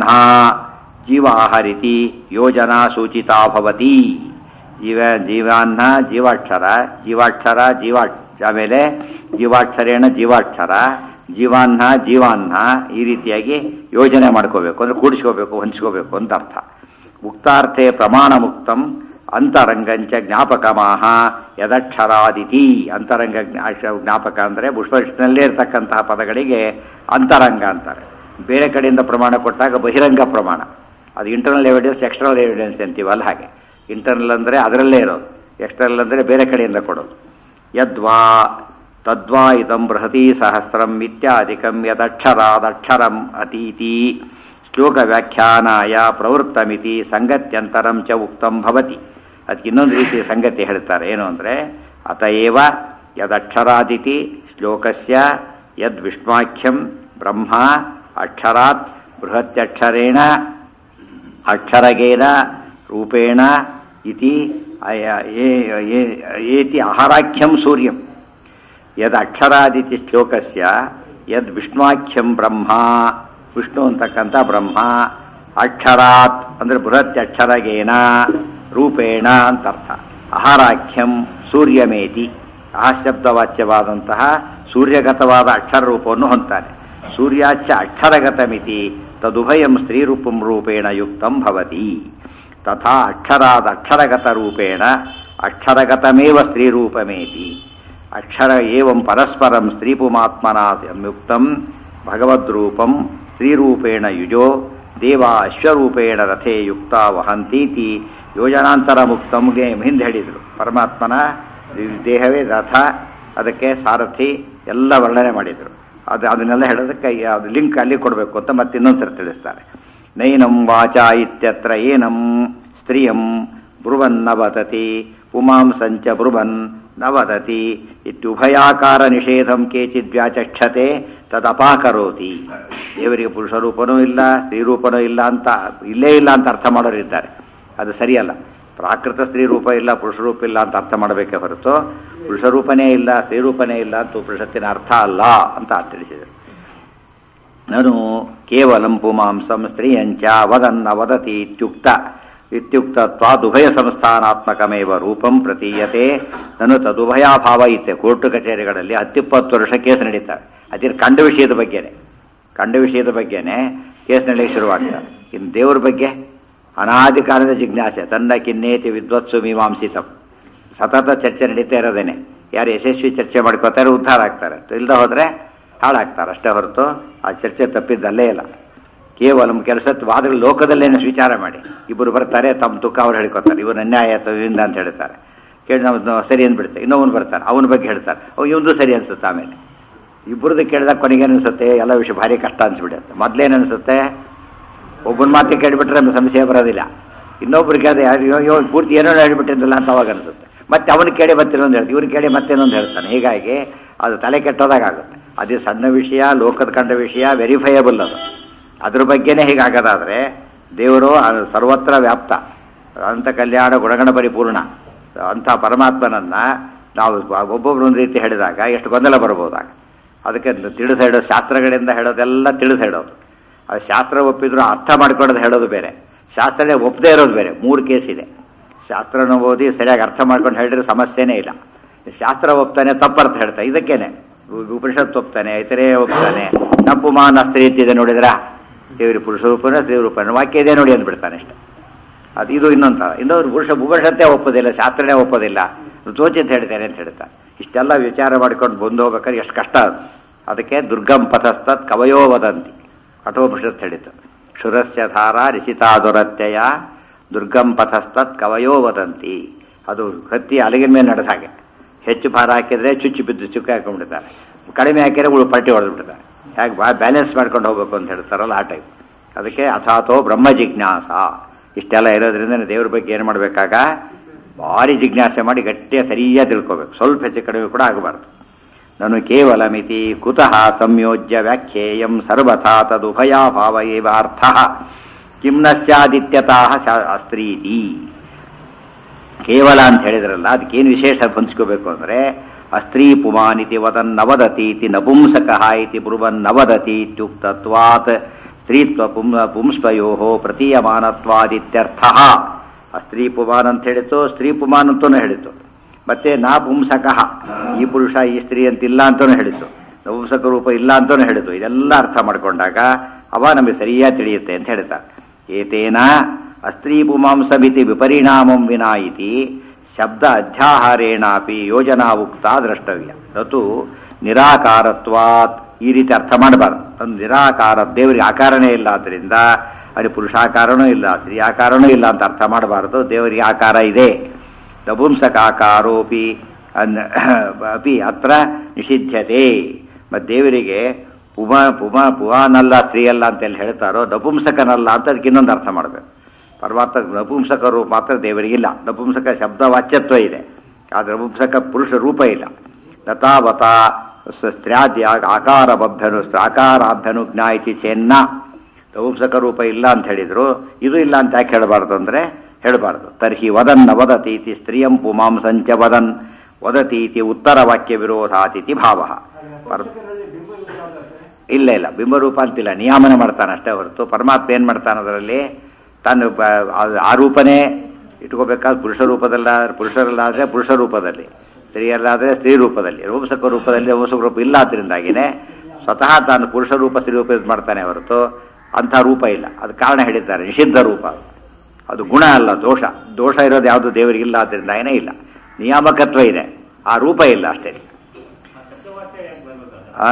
ಜೀವಾಹರಿತಿ ಯೋಜನಾ ಸೂಚಿತಾ ಭವತಿ ಜೀವ ಜೀವಾಹ್ನ ಜೀವಾಕ್ಷರ ಜೀವಾಕ್ಷರ ಜೀವಾಕ್ಷ ಆಮೇಲೆ ಜೀವಾಕ್ಷರೇಣ ಜೀವಾಕ್ಷರ ಜೀವಾಹ್ನ ಜೀವಾಹ್ನ ಈ ರೀತಿಯಾಗಿ ಯೋಜನೆ ಮಾಡ್ಕೋಬೇಕು ಅಂದರೆ ಕೂಡಿಸ್ಕೋಬೇಕು ಹೊಂಚ್ಕೋಬೇಕು ಅಂತ ಅರ್ಥ ಮುಕ್ತಾರ್ಥೆ ಪ್ರಮಾಣ ಮುಕ್ತಂ ಅಂತರಂಗಂಚ ಜ್ಞಾಪಕಮಾಹ ಯದಕ್ಷರಾದಿತಿ ಅಂತರಂಗ ಜ್ಞಾ- ಜ್ಞಾಪಕ ಅಂದರೆ ಪುಷ್ಪನಲ್ಲೇ ಇರತಕ್ಕಂತಹ ಪದಗಳಿಗೆ ಅಂತರಂಗ ಅಂತಾರೆ ಬೇರೆ ಕಡೆಯಿಂದ ಪ್ರಮಾಣ ಕೊಟ್ಟಾಗ ಬಹಿರಂಗ ಪ್ರಮಾಣ ಅದು ಇಂಟರ್ನಲ್ ಎವಿಡೆನ್ಸ್ ಎಕ್ಸ್ಟರ್ನಲ್ ಎವಿಡೆನ್ಸ್ ಅಂತೀವಲ್ಲ ಹಾಗೆ ಇಂಟರ್ನಲ್ ಅಂದರೆ ಅದರಲ್ಲೇ ಇರೋದು ಎಕ್ಸ್ಟರ್ನಲ್ ಅಂದರೆ ಬೇರೆ ಕಡೆಯಿಂದ ಕೊಡೋದು ಯದ್ವಾ ತದ್ವಾ ಇದಂ ಬೃಹತಿ ಸಹಸ್ರಂ ಇತ್ಯಾದಿಕಂ ಯದಕ್ಷರಾದಕ್ಷರಂ ಅತೀತಿ ಶ್ಲೋಕ ವ್ಯಾಖ್ಯಾನಾಯ ಪ್ರವೃತ್ತಮಿತಿ ಸಂಗತ್ಯಂತರಂ ಚ ಉಕ್ತಂ ಭವತಿ ಅದಕ್ಕೆ ಇನ್ನೊಂದು ರೀತಿಯ ಸಂಗತಿ ಹೇಳ್ತಾರೆ ಏನು ಅಂದರೆ ಅತಏವ ಯದಕ್ಷರಾದಿತಿ ಶ್ಲೋಕಸ್ಯ ಯದ್ ವಿಷ್ಣಾಖ್ಯಂ ಬ್ರಹ್ಮ ಅಕ್ಷರಾತ್ ಬೃಹತ್ಯಕ್ಷರೇಣ ಅಕ್ಷರಗೇನ ರೂಪೇಣ ಇತಿ ಅಯ- ಏ- ಏ- ಏತಿ ಅಹರಾಖ್ಯಂ ಸೂರ್ಯಂ ಯದ್ ಅಕ್ಷರಾದಿತಿ ಶ್ಲೋಕಸ್ಯ ಯದ್ ವಿಷ್ಣುವಾಖ್ಯಂ ಬ್ರಹ್ಮ ವಿಷ್ಣು ಅಂತಕ್ಕಂಥ ಬ್ರಹ್ಮ ಅಕ್ಷರಾತ್ ಅಂದರೆ ಬೃಹತ್ ಅಕ್ಷರಗೇನ ರೂಪೇಣ ಅಂತ ಅರ್ಥ ಅಹರಾಖ್ಯಂ ಸೂರ್ಯಮೇತಿ ಆ ಶಬ್ದವಾಚ್ಯವಾದಂತಹ ಸೂರ್ಯಗತವಾದ ಅಕ್ಷರ ರೂಪವನ್ನು ಹೊಂತಾನೆ ಸೂರ್ಯಾಚ ಅಕ್ಷರಗತಮಿತಿ ತದುಭಯಂ ಸ್ತ್ರೀರೂಪಂ ರೂಪೇಣ ಯುಕ್ತಂ ಭವತಿ ತಥಾ ಅಕ್ಷರಾದ ಅಕ್ಷರಗತ ರೂಪೇಣ ಅಕ್ಷರಗತಮೇವ ಸ್ತ್ರೀರೂಪಮೇತಿ ಅಕ್ಷರ ಏವಂ ಪರಸ್ಪರಂ ಸ್ತ್ರೀಪುಮಾತ್ಮನ ಯುಕ್ತಂ ಭಗವದ್ರೂಪಂ ಸ್ತ್ರೀರೂಪೇಣ ಯುಜೋ ದೇವ ಅಶ್ವರೂಪೇಣ ರಥೇ ಯುಕ್ತ ವಹಂತೀತಿ ಯೋಜನಾಂತರ ಮುಕ್ತಂಗೆ ಹಿಂದೆ ಹೇಳಿದರು ಪರಮಾತ್ಮನ ದೇಹವೇ ರಥ ಅದಕ್ಕೆ ಸಾರಥಿ ಎಲ್ಲ ವರ್ಣನೆ ಮಾಡಿದರು ಅದು ಅದನ್ನೆಲ್ಲ ಹೇಳೋದಕ್ಕೆ ಈ- ಅದು ಲಿಂಕ್ ಅಲ್ಲಿ ಕೊಡಬೇಕು ಅಂತ ಮತ್ತೆ ಇನ್ನೊಂದ್ಸರಿ ತಿಳಿಸ್ತಾರೆ ನೈನಂ ವಾಚ ಇತ್ಯತ್ರ ಏನಂ ಸ್ತ್ರಿಯಂ ಬ್ರುವನ್ ನ ವದತಿ ಪುಮಾಂಸಂಚ ಬ್ರುವನ್ ನ ವದತಿ ಇತ್ಯುಭಯಾಕಾರ ನಿಷೇಧಂ ಕೇಚಿದ್ ವ್ಯಾಚಕ್ಷತೆ ತದಪಾಕರೋತಿ ದೇವರಿಗೆ ಪುರುಷ ರೂಪನೂ ಇಲ್ಲ ಸ್ತ್ರೀ ರೂಪನೂ ಇಲ್ಲ ಅಂತ ಇಲ್ಲೇ ಇಲ್ಲ ಅಂತ ಅರ್ಥ ಮಾಡೋರಿದ್ದಾರೆ ಅದು ಸರಿಯಲ್ಲ ಪ್ರಾಕೃತ ಸ್ತ್ರೀ ರೂಪ ಇಲ್ಲ ಪುರುಷ ರೂಪ ಇಲ್ಲ ಅಂತ ಅರ್ಥ ಮಾಡಬೇಕೇ ಹೊರತು ಪುರುಷ ರೂಪನೇ ಇಲ್ಲ ಸ್ತ್ರೀ ರೂಪನೇ ಇಲ್ಲ ಅಂತ ಉಪನಿಷತ್ತಿನ ಅರ್ಥ ಅಲ್ಲ ಅಂತ ತಿಳಿಸಿದರು ನನು ಕೇವಲಂ ಪುಮಾಂಸಂ ಸ್ತ್ರೀಯಂಚ ವದನ್ನ ವದತಿ ಇತ್ಯುಕ್ತ ಇತ್ಯುಕ್ತತ್ವಾದುಭಯ ಸಂಸ್ಥಾನಾತ್ಮಕಮೇವ ರೂಪಂ ಪ್ರತೀಯತೆ ನನು ತದುಭಯಾಭಾವ ಇತ್ತೆ ಕೋರ್ಟು ಕಚೇರಿಗಳಲ್ಲಿ ಹತ್ತಿಪ್ಪತ್ತು ವರ್ಷ ಕೇಸ್ ನಡೀತಾರೆ ಅದಿರ ಕಂಡ ವಿಷಯದ ಬಗ್ಗೆನೆ ಕಂಡ ವಿಷಯದ ಬಗ್ಗೆನೆ ಕೇಸ್ ನಡೆಯಕ್ಕೆ ಶುರುವಾಗ್ತದೆ ಇನ್ನು ದೇವ್ರ ಬಗ್ಗೆ ಅನಾದಿ ಕಾಲದ ಜಿಜ್ಞಾಸೆ ತನ್ನ ಕಿನ್ನೇತಿ ವಿದ್ವತ್ಸು ಮೀಮಾಂಸಿತಂ ಸತತ ಚರ್ಚೆ ನಡೀತಾ ಇರೋದೇನೆ ಯಾರು ಯಶಸ್ವಿ ಚರ್ಚೆ ಮಾಡ್ಕೋತಾರೆ ಉದ್ಧಾರ ಆಗ್ತಾರೆ ಇಲ್ಲದೆ ಹೋದರೆ ಹಾಳಾಗ್ತಾರೆ ಅಷ್ಟೇ ಹೊರತು ಆ ಚರ್ಚೆ ತಪ್ಪಿದ್ದಲ್ಲೇ ಇಲ್ಲ ಕೇವಲ ಕೆಲಸ ವಾದಗಳು ಲೋಕದಲ್ಲೇನೆ ಸ್ವೀಚಾರ ಮಾಡಿ ಇಬ್ಬರು ಬರ್ತಾರೆ ತಮ್ಮ ತುಕ್ಕ ಅವ್ರು ಹೇಳ್ಕೊತಾರೆ ಇವರು ಅನ್ಯಾಯ ಅಥವಾ ಇವರಿಂದ ಅಂತ ಹೇಳ್ತಾರೆ ಕೇಳಿ ನಾವು ಸರಿ ಅಂದ್ಬಿಡ್ತಾರೆ ಇನ್ನೊಬ್ಬನು ಬರ್ತಾರೆ ಅವನ ಬಗ್ಗೆ ಹೇಳ್ತಾರೆ ಅವು ಇವಂದು ಸರಿ ಅನ್ಸುತ್ತೆ ಆಮೇಲೆ ಇಬ್ಬರದ್ದು ಕೇಳಿದಾಗ ಕೊನೆಗೇನು ಅನಿಸುತ್ತೆ ಎಲ್ಲ ವಿಷಯ ಭಾರಿ ಕಷ್ಟ ಅನ್ಸ್ಬಿಡುತ್ತೆ ಮೊದಲೇನು ಅನಿಸುತ್ತೆ ಒಬ್ಬನ ಮಾತು ಕೇಳಿಬಿಟ್ರೆ ನಮ್ಗೆ ಸಮಸ್ಯೆ ಬರೋದಿಲ್ಲ ಇನ್ನೊಬ್ರು ಕೇಳಿದೆ ಅಯ್ಯೋ ಅಯ್ಯೋ ಪೂರ್ತಿ ಏನೋ ಹೇಳ್ಬಿಟ್ಟಿದ್ದಿಲ್ಲ ಅಂತ ಅವಾಗ ಅನಿಸುತ್ತೆ ಮತ್ತೆ ಅವನು ಕೇಳಿ ಮತ್ತಿನ್ನೊಂದು ಹೇಳ್ತಾರೆ ಇವ್ರು ಕೇಳಿ ಮತ್ತೇನೊಂದು ಹೇಳ್ತಾನೆ ಹೀಗಾಗಿ ಅದು ತಲೆ ಕೆಟ್ಟೋದಾಗುತ್ತೆ ಅದೇ ಸಣ್ಣ ವಿಷಯ ಲೋಕದ ಕಂಡ ವಿಷಯ ವೆರಿಫೈಯಬಲ್ ಅದು ಅದ್ರ ಬಗ್ಗೆನೇ ಹೀಗಾಗೋದಾದರೆ ದೇವರು ಅದು ಸರ್ವತ್ರ ವ್ಯಾಪ್ತ ಅಂತ ಕಲ್ಯಾಣ ಗುಣಗಣ ಪರಿಪೂರ್ಣ ಅಂಥ ಪರಮಾತ್ಮನನ್ನು ನಾವು ಒಬ್ಬೊಬ್ರು ಒಂದು ರೀತಿ ಹೇಳಿದಾಗ ಎಷ್ಟು ಗೊಂದಲ ಬರ್ಬೋದಾಗ ಅದಕ್ಕೆ ತಿಳಿದು ಹೇಳೋದು ಶಾಸ್ತ್ರಗಳಿಂದ ಹೇಳೋದೆಲ್ಲ ತಿಳಿದು ಹೇಳೋದು ಅದು ಶಾಸ್ತ್ರ ಒಪ್ಪಿದ್ರು ಅರ್ಥ ಮಾಡ್ಕೊಳ್ಳೋದು ಹೇಳೋದು ಬೇರೆ ಶಾಸ್ತ್ರನೇ ಒಪ್ಪದೇ ಇರೋದು ಬೇರೆ ಮೂರು ಕೇಸ್ ಇದೆ ಶಾಸ್ತ್ರನ ಓದಿ ಸರಿಯಾಗಿ ಅರ್ಥ ಮಾಡ್ಕೊಂಡು ಹೇಳಿದ್ರೆ ಸಮಸ್ಯೆನೇ ಇಲ್ಲ ಶಾಸ್ತ್ರ ಒಪ್ತಾನೆ ತಪ್ಪರ್ಥ ಹೇಳ್ತಾನೆ ಇದಕ್ಕೇನೆ ಉಪನಿಷತ್ ಒಪ್ತಾನೆ ಇತರೇ ಒಪ್ತಾನೆ ನಪ್ಪು ಮಾನ ಸ್ತ್ರೀ ಇತ್ತಿದೆ ನೋಡಿದ್ರ ದೇವರಿ ಪುರುಷ ರೂಪನ ಸ್ತ್ರೀ ರೂಪನ ವಾಕ್ಯ ಇದೆ ನೋಡಿ ಅಂದ್ಬಿಡ್ತಾನೆ ಅಷ್ಟೆ ಅದು ಇದು ಇನ್ನೊಂದು ಥರ ಇನ್ನೊಂದು ಪುರುಷ ಉಪನಿಷತ್ತೇ ಒಪ್ಪೋದಿಲ್ಲ ಶಾಸ್ತ್ರನೇ ಒಪ್ಪೋದಿಲ್ಲ ತೋಚಿತ್ ಹೇಳ್ತೇನೆ ಅಂತ ಹೇಳ್ತಾನೆ ಇಷ್ಟೆಲ್ಲ ವಿಚಾರ ಮಾಡ್ಕೊಂಡು ಬಂದು ಹೋಗ್ಬೇಕಾದ್ರೆ ಎಷ್ಟು ಕಷ್ಟ ಅದು ಅದಕ್ಕೆ ದುರ್ಗಂ ಪಥಸ್ತತ್ ಕವಯೋ ವದಂತಿ ಕಠೋಪನಿಷತ್ ಹೇಳಿತು ಶುರಸ್ಯ ಧಾರ ರಿಷಿತಾದುರತ್ಯಯ ದುರ್ಗಂ ಪಥಸ್ತತ್ ಕವಯೋ ವದಂತಿ ಅದು ಹತ್ತಿ ಅಲಗಿನ ಮೇಲೆ ನಡೆದ ಹಾಗೆ ಹೆಚ್ಚು ಭಾರ ಹಾಕಿದ್ರೆ ಚುಚ್ಚು ಬಿದ್ದು ಚುಕ್ಕ ಹಾಕೊಂಡ್ಬಿಡ್ತಾರೆ ಕಡಿಮೆ ಹಾಕಿದ್ರೆ ಉಳು ಪಟ್ಟಿ ಹೊಡೆದ್ಬಿಡ್ತಾರೆ ಹೇಗೆ ಬಾ ಬ್ಯಾಲೆನ್ಸ್ ಮಾಡ್ಕೊಂಡು ಹೋಗ್ಬೇಕು ಅಂತ ಹೇಳ್ತಾರಲ್ಲ ಆ ಟೈಪ್ ಅದಕ್ಕೆ ಅಥಾತೋ ಬ್ರಹ್ಮ ಜಿಜ್ಞಾಸ ಇಷ್ಟೆಲ್ಲ ಇರೋದ್ರಿಂದ ದೇವ್ರ ಬಗ್ಗೆ ಏನು ಮಾಡಬೇಕಾಗ ಭಾರಿ ಜಿಜ್ಞಾಸೆ ಮಾಡಿ ಗಟ್ಟಿಯ ಸರಿಯಾಗಿ ತಿಳ್ಕೊಬೇಕು ಸ್ವಲ್ಪ ಹೆಚ್ಚು ಕಡಿಮೆ ಕೂಡ ಆಗಬಾರ್ದು ನಾನು ಕೇವಲ ಮಿತಿ ಕುತಃ ಸಂಯೋಜ್ಯ ವ್ಯಾಖ್ಯೇಯಂ ಸರ್ವಥಾ ತದುಭಯಾಭಾವ ಏವ ಅರ್ಥ ಕಿಂ ನ ಸ್ಯಾದಿತ್ಯತಃ ಅಸ್ತ್ರೀತಿ ಕೇವಲ ಅಂತ ಹೇಳಿದ್ರಲ್ಲ ಅದಕ್ಕೇನು ವಿಶೇಷ ಹೊಂಚ್ಕೋಬೇಕು ಅಂದರೆ ಅಸ್ತ್ರೀ ಪುಮಾನಿತಿ ವದನ್ ನವದತಿ ಇತಿ ನಪುಂಸಕಃ ಇತಿ ಬ್ರುವನ್ ನವದತಿ ಇತ್ಯುಕ್ತತ್ವಾತ್ ಸ್ತ್ರೀತ್ವ ಪುಂ ಪುಂಸ್ಪಯೋ ಪ್ರತೀಯಮಾನತ್ವಾದಿತ್ಯರ್ಥ ಆ ಸ್ತ್ರೀ ಪುಮಾನ್ ಅಂತ ಹೇಳಿತು ಸ್ತ್ರೀ ಪುಮಾನ್ ಅಂತಲೂ ಹೇಳಿತು ಮತ್ತೆ ನಾ ಪುಂಸಕಃ ಈ ಪುರುಷ ಈ ಸ್ತ್ರೀ ಅಂತಿಲ್ಲ ಅಂತಲೂ ಹೇಳಿತು ನಪುಂಸಕ ರೂಪ ಇಲ್ಲ ಅಂತಲೂ ಹೇಳಿತು ಇದೆಲ್ಲ ಅರ್ಥ ಮಾಡ್ಕೊಂಡಾಗ ಅವ ನಮಗೆ ಸರಿಯಾಗಿ ತಿಳಿಯುತ್ತೆ ಅಂತ ಹೇಳ್ತಾರೆ ಏತೇನ ಅಸ್ತ್ರೀ ಪುಮಾಂಸಮಿತಿ ವಿಪರಿಣಾಮಂ ವಿನಾ ಇತಿ ಶಬ್ದ ಅಧ್ಯಾಹಾರೇಣಾಪಿ ಯೋಜನಾ ಉಕ್ತ ದ್ರಷ್ಟವ್ಯ ನತು ನಿರಾಕಾರತ್ವಾತ್ ಈ ರೀತಿ ಅರ್ಥ ಮಾಡಬಾರ್ದು ಒಂದು ನಿರಾಕಾರ ದೇವರಿಗೆ ಆಕಾರನೇ ಇಲ್ಲ ಆದ್ದರಿಂದ ಅಲ್ಲಿ ಪುರುಷಾಕಾರನೂ ಇಲ್ಲ ಸ್ತ್ರೀ ಆಕಾರನೂ ಇಲ್ಲ ಅಂತ ಅರ್ಥ ಮಾಡಬಾರ್ದು ದೇವರಿಗೆ ಆಕಾರ ಇದೆ ನಪುಂಸಕಾಕಾರೋಪಿ ಅನ್ ಅಪಿ ಅತ್ರ ನಿಷಿದ್ಧತೆ ಮತ್ತು ದೇವರಿಗೆ ಪುಮ ಪುಮ ಪುವಾನಲ್ಲ ಸ್ತ್ರೀ ಅಲ್ಲ ಅಂತೆಲ್ಲ ಹೇಳ್ತಾರೋ ನಪುಂಸಕನಲ್ಲ ಅಂತ ಅದಕ್ಕೆ ಇನ್ನೊಂದು ಅರ್ಥ ಮಾಡಬೇಕು ಪರಮಾತ್ಮ ನಪುಂಸಕರು ಮಾತ್ರ ದೇವರಿಗಿಲ್ಲ ನಪುಂಸಕ ಶಬ್ದ ವಾಚ್ಯತ್ವ ಇದೆ ಆದರೆ ನಪುಂಸಕ ಪುರುಷ ರೂಪ ಇಲ್ಲ ನತಾವತ ಸ್ತ್ರ್ಯಾದಿ ಆಕಾರಭ್ಯನು ಆಕಾರಾಭ್ಯನು ಜ್ಞಾಯಿತಿ ಚೆನ್ನ ನಪುಂಸಕ ರೂಪ ಇಲ್ಲ ಅಂತ ಹೇಳಿದ್ರು ಇದು ಇಲ್ಲ ಅಂತ ಯಾಕೆ ಹೇಳಬಾರ್ದು ಅಂದರೆ ಹೇಳಬಾರ್ದು ತರ್ಹಿ ವದನ್ನ ವದತಿ ಇತಿ ಸ್ತ್ರೀಯಂ ಪುಮಾಂಸಂಚ ವದನ್ ವದತಿ ಇತಿ ಉತ್ತರ ವಾಕ್ಯ ವಿರೋಧಾತಿಥಿ ಭಾವ ಇಲ್ಲ ಇಲ್ಲ ಬಿಂಬರೂಪ ಅಂತಿಲ್ಲ ನಿಯಾಮನ ಮಾಡ್ತಾನೆ ಅಷ್ಟೇ ಹೊರತು ಪರಮಾತ್ಮ ಏನು ಮಾಡ್ತಾನೆ ಅದರಲ್ಲಿ ತಾನು ಆ ರೂಪನೇ ಇಟ್ಕೋಬೇಕಾದ ಪುರುಷ ರೂಪದಲ್ಲ ಪುರುಷರಲ್ಲಾದರೆ ಪುರುಷ ರೂಪದಲ್ಲಿ ಸ್ತ್ರೀಯಲ್ಲಾದರೆ ಸ್ತ್ರೀ ರೂಪದಲ್ಲಿ ರೂಪಸಕ ರೂಪದಲ್ಲಿ ರೂಪಸಕ ರೂಪ ಇಲ್ಲ ಆದ್ದರಿಂದಾಗಿನೇ ಸ್ವತಃ ತಾನು ಪುರುಷ ರೂಪ ಸ್ತ್ರೀ ರೂಪ ಇದು ಮಾಡ್ತಾನೆ ಹೊರತು ಅಂಥ ರೂಪ ಇಲ್ಲ ಅದು ಕಾರಣ ಹೇಳಿದ್ದಾರೆ ನಿಷಿದ್ಧ ರೂಪ ಅದು ಗುಣ ಅಲ್ಲ ದೋಷ ದೋಷ ಇರೋದು ಯಾವುದು ದೇವರಿಗಿಲ್ಲ ಆದ್ದರಿಂದಾಗನೇ ಇಲ್ಲ ನಿಯಾಮಕತ್ವ ಇದೆ ಆ ರೂಪ ಇಲ್ಲ ಅಷ್ಟೇ ಆ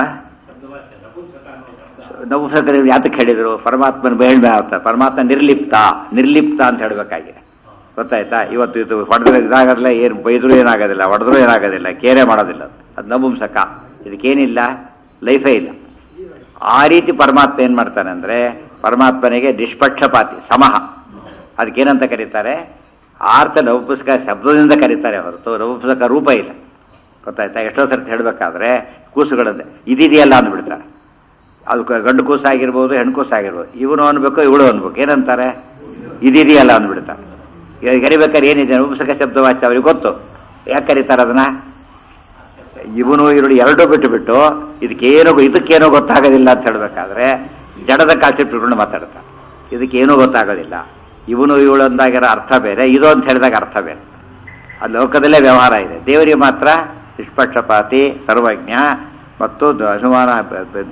ನಪುಂಸಕರು ಯಾತಕ್ಕೆ ಹೇಳಿದರು ಪರಮಾತ್ಮನ ಬೇಳ್ಮೆ ಆಗ್ತಾರೆ ಪರಮಾತ್ಮ ನಿರ್ಲಿಪ್ತ ನಿರ್ಲಿಪ್ತ ಅಂತ ಹೇಳಬೇಕಾಗಿದೆ ಗೊತ್ತಾಯ್ತಾ ಇವತ್ತು ಇದು ಹೊಡೆದ್ರೆ ಇದಾಗೋದಿಲ್ಲ ಏನು ಬೈದರೂ ಏನಾಗೋದಿಲ್ಲ ಹೊಡೆದ್ರೂ ಏನಾಗೋದಿಲ್ಲ ಕೇರೆ ಮಾಡೋದಿಲ್ಲ ಅದು ನಪುಂಸಕ ಇದಕ್ಕೇನಿಲ್ಲ ಲೈಫೇ ಇಲ್ಲ ಆ ರೀತಿ ಪರಮಾತ್ಮ ಏನು ಮಾಡ್ತಾನೆ ಅಂದರೆ ಪರಮಾತ್ಮನಿಗೆ ನಿಷ್ಪಕ್ಷಪಾತಿ ಸಮಹ ಅದಕ್ಕೇನಂತ ಕರೀತಾರೆ ಆರ್ಥ ನಪುಂಸಕ ಶಬ್ದದಿಂದ ಕರೀತಾರೆ ಹೊರತು ನಪುಂಸಕ ರೂಪ ಇಲ್ಲ ಗೊತ್ತಾಯ್ತಾ ಎಷ್ಟೋ ಸರ್ತಿ ಹೇಳಬೇಕಾದ್ರೆ ಕೂಸುಗಳದ್ದೇ ಇದಿದೆಯಲ್ಲ ಅಂದ್ಬಿಡ್ತಾರೆ ಅದು ಗಂಡು ಕೂಸಾಗಿರ್ಬೋದು ಹೆಣ್ಣು ಕೂಸಾಗಿರ್ಬೋದು ಇವನು ಅನ್ಬೇಕು ಇವಳು ಅನ್ಬೇಕು ಏನಂತಾರೆ ಇದಿದೆಯಲ್ಲ ಅಂದ್ಬಿಡ್ತಾರೆ ಈಗ ಕರಿಬೇಕಾದ್ರೆ ಏನಿದೆ ನಪುಂಸಕ ಶಬ್ದವಾಚ್ಯ ಅವ್ರಿಗೆ ಗೊತ್ತು ಯಾಕೆ ಕರೀತಾರೆ ಅದನ್ನ ಇವನು ಇರುಳು ಎರಡೂ ಬಿಟ್ಟು ಬಿಟ್ಟು ಇದಕ್ಕೇನೋ ಇದಕ್ಕೇನೋ ಗೊತ್ತಾಗೋದಿಲ್ಲ ಅಂತ ಹೇಳಬೇಕಾದ್ರೆ ಜಡದ ಕಾನ್ಸೆಪ್ಟ್ ಇಟ್ಕೊಂಡು ಮಾತಾಡ್ತಾರೆ ಇದಕ್ಕೇನೂ ಗೊತ್ತಾಗೋದಿಲ್ಲ ಇವನು ಇವಳು ಅಂದಾಗಿರೋ ಅರ್ಥ ಬೇರೆ ಇದು ಅಂತ ಹೇಳಿದಾಗ ಅರ್ಥ ಬೇರೆ ಆ ಲೋಕದಲ್ಲೇ ವ್ಯವಹಾರ ಇದೆ ದೇವರಿಗೆ ಮಾತ್ರ ನಿಷ್ಪಕ್ಷಪಾತಿ ಸರ್ವಜ್ಞ ಮತ್ತು ಅಭಿಮಾನ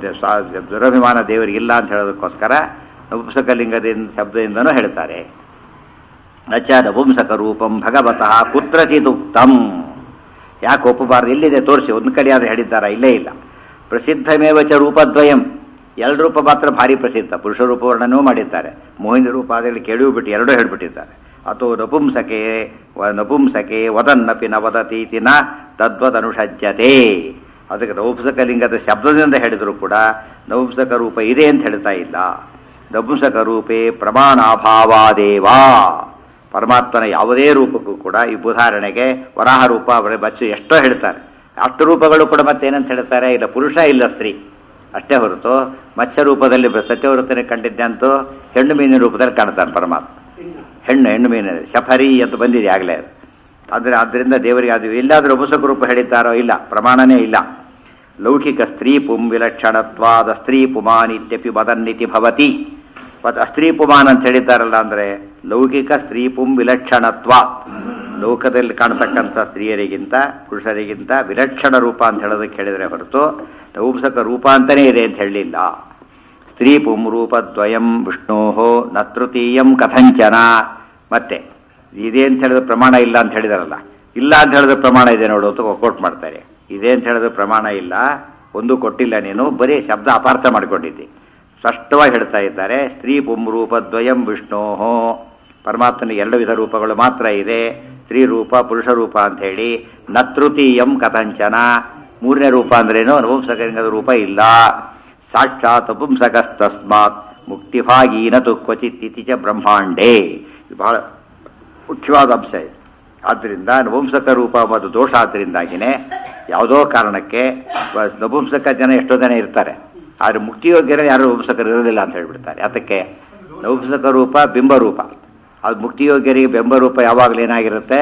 ದುರಭಿಮಾನ ದೇವರಿಗಿಲ್ಲ ಅಂತ ಹೇಳೋದಕ್ಕೋಸ್ಕರ ನಪುಂಸಕಲಿಂಗದಿಂದ ಶಬ್ದದಿಂದನೂ ಹೇಳ್ತಾರೆ ನಚ ನಪುಂಸಕ ರೂಪಂ ಭಗವತಃ ಕುತ್ರಚಿದುಕ್ತಂ ಯಾಕೆ ಒಪ್ಪಬಾರ್ದು ಎಲ್ಲಿದೆ ತೋರಿಸಿ ಒಂದು ಕಡೆ ಆದ್ರೆ ಹೇಳಿದ್ದಾರಾ ಇಲ್ಲೇ ಇಲ್ಲ ಪ್ರಸಿದ್ಧಮೇವ ಚ ರೂಪದ್ವಯಂ ಎರಡು ರೂಪ ಮಾತ್ರ ಭಾರಿ ಪ್ರಸಿದ್ಧ ಪುರುಷ ರೂಪ ವರ್ಣನೂ ಮಾಡಿದ್ದಾರೆ ಮೋಹಿನಿ ರೂಪ ಅದರಲ್ಲಿ ಕೇಳಿಯೂ ಬಿಟ್ಟು ಎರಡೂ ಹೇಳ್ಬಿಟ್ಟಿದ್ದಾರೆ ಅಥೋ ನಪುಂಸಕೆ ವ- ನಪುಂಸಕೆ ವದನ್ನಪಿ ನ ವದತೀತಿ ನ ತದ್ವದನುಷಜ್ಯತೆ ಅದಕ್ಕೆ ನಪುಂಸಕ ಲಿಂಗದ ಶಬ್ದದಿಂದ ಹೇಳಿದ್ರು ಕೂಡ ನಪುಂಸಕ ರೂಪ ಇದೆ ಅಂತ ಹೇಳ್ತಾ ಇಲ್ಲ ನಪುಂಸಕ ರೂಪೇ ಪ್ರಮಾಣಾಭಾವಾದೇವಾ ಪರಮಾತ್ಮನ ಯಾವುದೇ ರೂಪಕ್ಕೂ ಕೂಡ ಈ ಉದಾಹರಣೆಗೆ ವರಾಹ ರೂಪ ಅವರ ಬಚ್ಚು ಎಷ್ಟೋ ಹೇಳ್ತಾರೆ ಅಷ್ಟು ರೂಪಗಳು ಕೂಡ ಮತ್ತೆ ಏನಂತ ಹೇಳ್ತಾರೆ ಇಲ್ಲ ಪುರುಷ ಇಲ್ಲ ಸ್ತ್ರೀ ಅಷ್ಟೇ ಹೊರತು ಮತ್ಸ್ಯ ರೂಪದಲ್ಲಿ ಬ- ಸತ್ಯವೃತ್ತನೆ ಕಂಡಿದ್ದೆ ಅಂತೂ ಹೆಣ್ಣು ಮೀನಿನ ರೂಪದಲ್ಲಿ ಕಾಣ್ತಾನೆ ಪರಮಾತ್ಮ ಹೆಣ್ಣು ಹೆಣ್ಣು ಮೀನಿನ ಶಫರಿ ಅಂತ ಬಂದಿದೆ ಆಗಲೇ ಅದು ಆದರೆ ಆದ್ದರಿಂದ ದೇವರಿಗೆ ಅದು ಎಲ್ಲಾದರೂ ಉಪಸಕ ರೂಪ ಹೇಳಿದ್ದಾರೋ ಇಲ್ಲ ಪ್ರಮಾಣನೇ ಇಲ್ಲ ಲೌಕಿಕ ಸ್ತ್ರೀ ಪುಂ ವಿಲಕ್ಷಣತ್ವಾದ ಸ್ತ್ರೀ ಪುಮಾನಿತ್ಯಪಿ ವದನ್ನಿತಿ ಭವತಿ ಮತ್ತು ಅಸ್ತ್ರೀ ಪುಮಾನ್ ಅಂತ ಹೇಳಿದ್ದಾರಲ್ಲ ಅಂದರೆ ಲೌಕಿಕ ಸ್ತ್ರೀ ಪುಂ ವಿಲಕ್ಷಣತ್ವ ಲೋಕದಲ್ಲಿ ಕಾಣತಕ್ಕಂಥ ಸ್ತ್ರೀಯರಿಗಿಂತ ಪುರುಷರಿಗಿಂತ ವಿಲಕ್ಷಣ ರೂಪ ಅಂತ ಹೇಳೋದಕ್ಕೆ ಹೇಳಿದರೆ ಹೊರತು ನಪುಂಸಕ ರೂಪ ಅಂತಲೇ ಇದೆ ಅಂತ ಹೇಳಲಿಲ್ಲ ಸ್ತ್ರೀ ಪುಂ ರೂಪದ್ವಯಂ ವಿಷ್ಣೋ ನ ತೃತೀಯಂ ಕಥಂಚನ ಮತ್ತೆ ಇದೆ ಅಂತ ಹೇಳಿದ್ರೆ ಪ್ರಮಾಣ ಇಲ್ಲ ಅಂತ ಹೇಳಿದಾರಲ್ಲ ಇಲ್ಲ ಅಂತ ಹೇಳಿದ್ರೆ ಪ್ರಮಾಣ ಇದೆ ನೋಡು ಅಂತ ಕೋಟ್ ಮಾಡ್ತಾರೆ ಇದೆ ಅಂತ ಹೇಳಿದ್ರೆ ಪ್ರಮಾಣ ಇಲ್ಲ ಒಂದು ಕೊಟ್ಟಿಲ್ಲ ನೀನು ಬರೀ ಶಬ್ದ ಅಪಾರ್ಥ ಮಾಡ್ಕೊಂಡಿದ್ದಿ ಸ್ಪಷ್ಟವಾಗಿ ಹೇಳ್ತಾ ಇದ್ದಾರೆ ಸ್ತ್ರೀ ಪುಂ ರೂಪದ್ವಯಂ ವಿಷ್ಣೋ ಪರಮಾತ್ಮನಿಗೆ ಎರಡು ವಿಧ ರೂಪಗಳು ಮಾತ್ರ ಇದೆ ಸ್ತ್ರೀ ರೂಪ ಪುರುಷ ರೂಪ ಅಂತ ಹೇಳಿ ನತೃತೀಯಂ ಕಥಂಚನ ಮೂರನೇ ರೂಪ ಅಂದ್ರೇನು ನಪುಂಸಕಲಿಂಗದ ರೂಪ ಇಲ್ಲ ಸಾಕ್ಷಾತ್ ಪುಂಸಕಸ್ತಸ್ಮಾತ್ ಮುಕ್ತಿಭಾಗೀನ ತು ಕ್ವಚಿತ್ ಇತಿ ಚ ಬ್ರಹ್ಮಾಂಡೇ ಇದು ಬಹಳ ಮುಖ್ಯವಾದ ಅಂಶ ಇದು ಆದ್ದರಿಂದ ನಪುಂಸಕ ರೂಪ ಮತ್ತು ದೋಷ ಆದ್ದರಿಂದಾಗಿನೇ ಯಾವುದೋ ಕಾರಣಕ್ಕೆ ವ- ನಪುಂಸಕ ಜನ ಎಷ್ಟೋ ಜನ ಇರ್ತಾರೆ ಆದರೆ ಮುಕ್ತಿಯೋಗ್ಯರು ಯಾರು ನಪುಂಸಕರು ಇರೋದಿಲ್ಲ ಅಂತ ಹೇಳ್ಬಿಡ್ತಾರೆ ಅದಕ್ಕೆ ನಪುಂಸಕ ರೂಪ ಬಿಂಬ ರೂಪ ಅದು ಮುಕ್ತಿಯೋಗ್ಯರಿಗೆ ಬಿಂಬ ರೂಪ ಯಾವಾಗಲೂ ಏನಾಗಿರುತ್ತೆ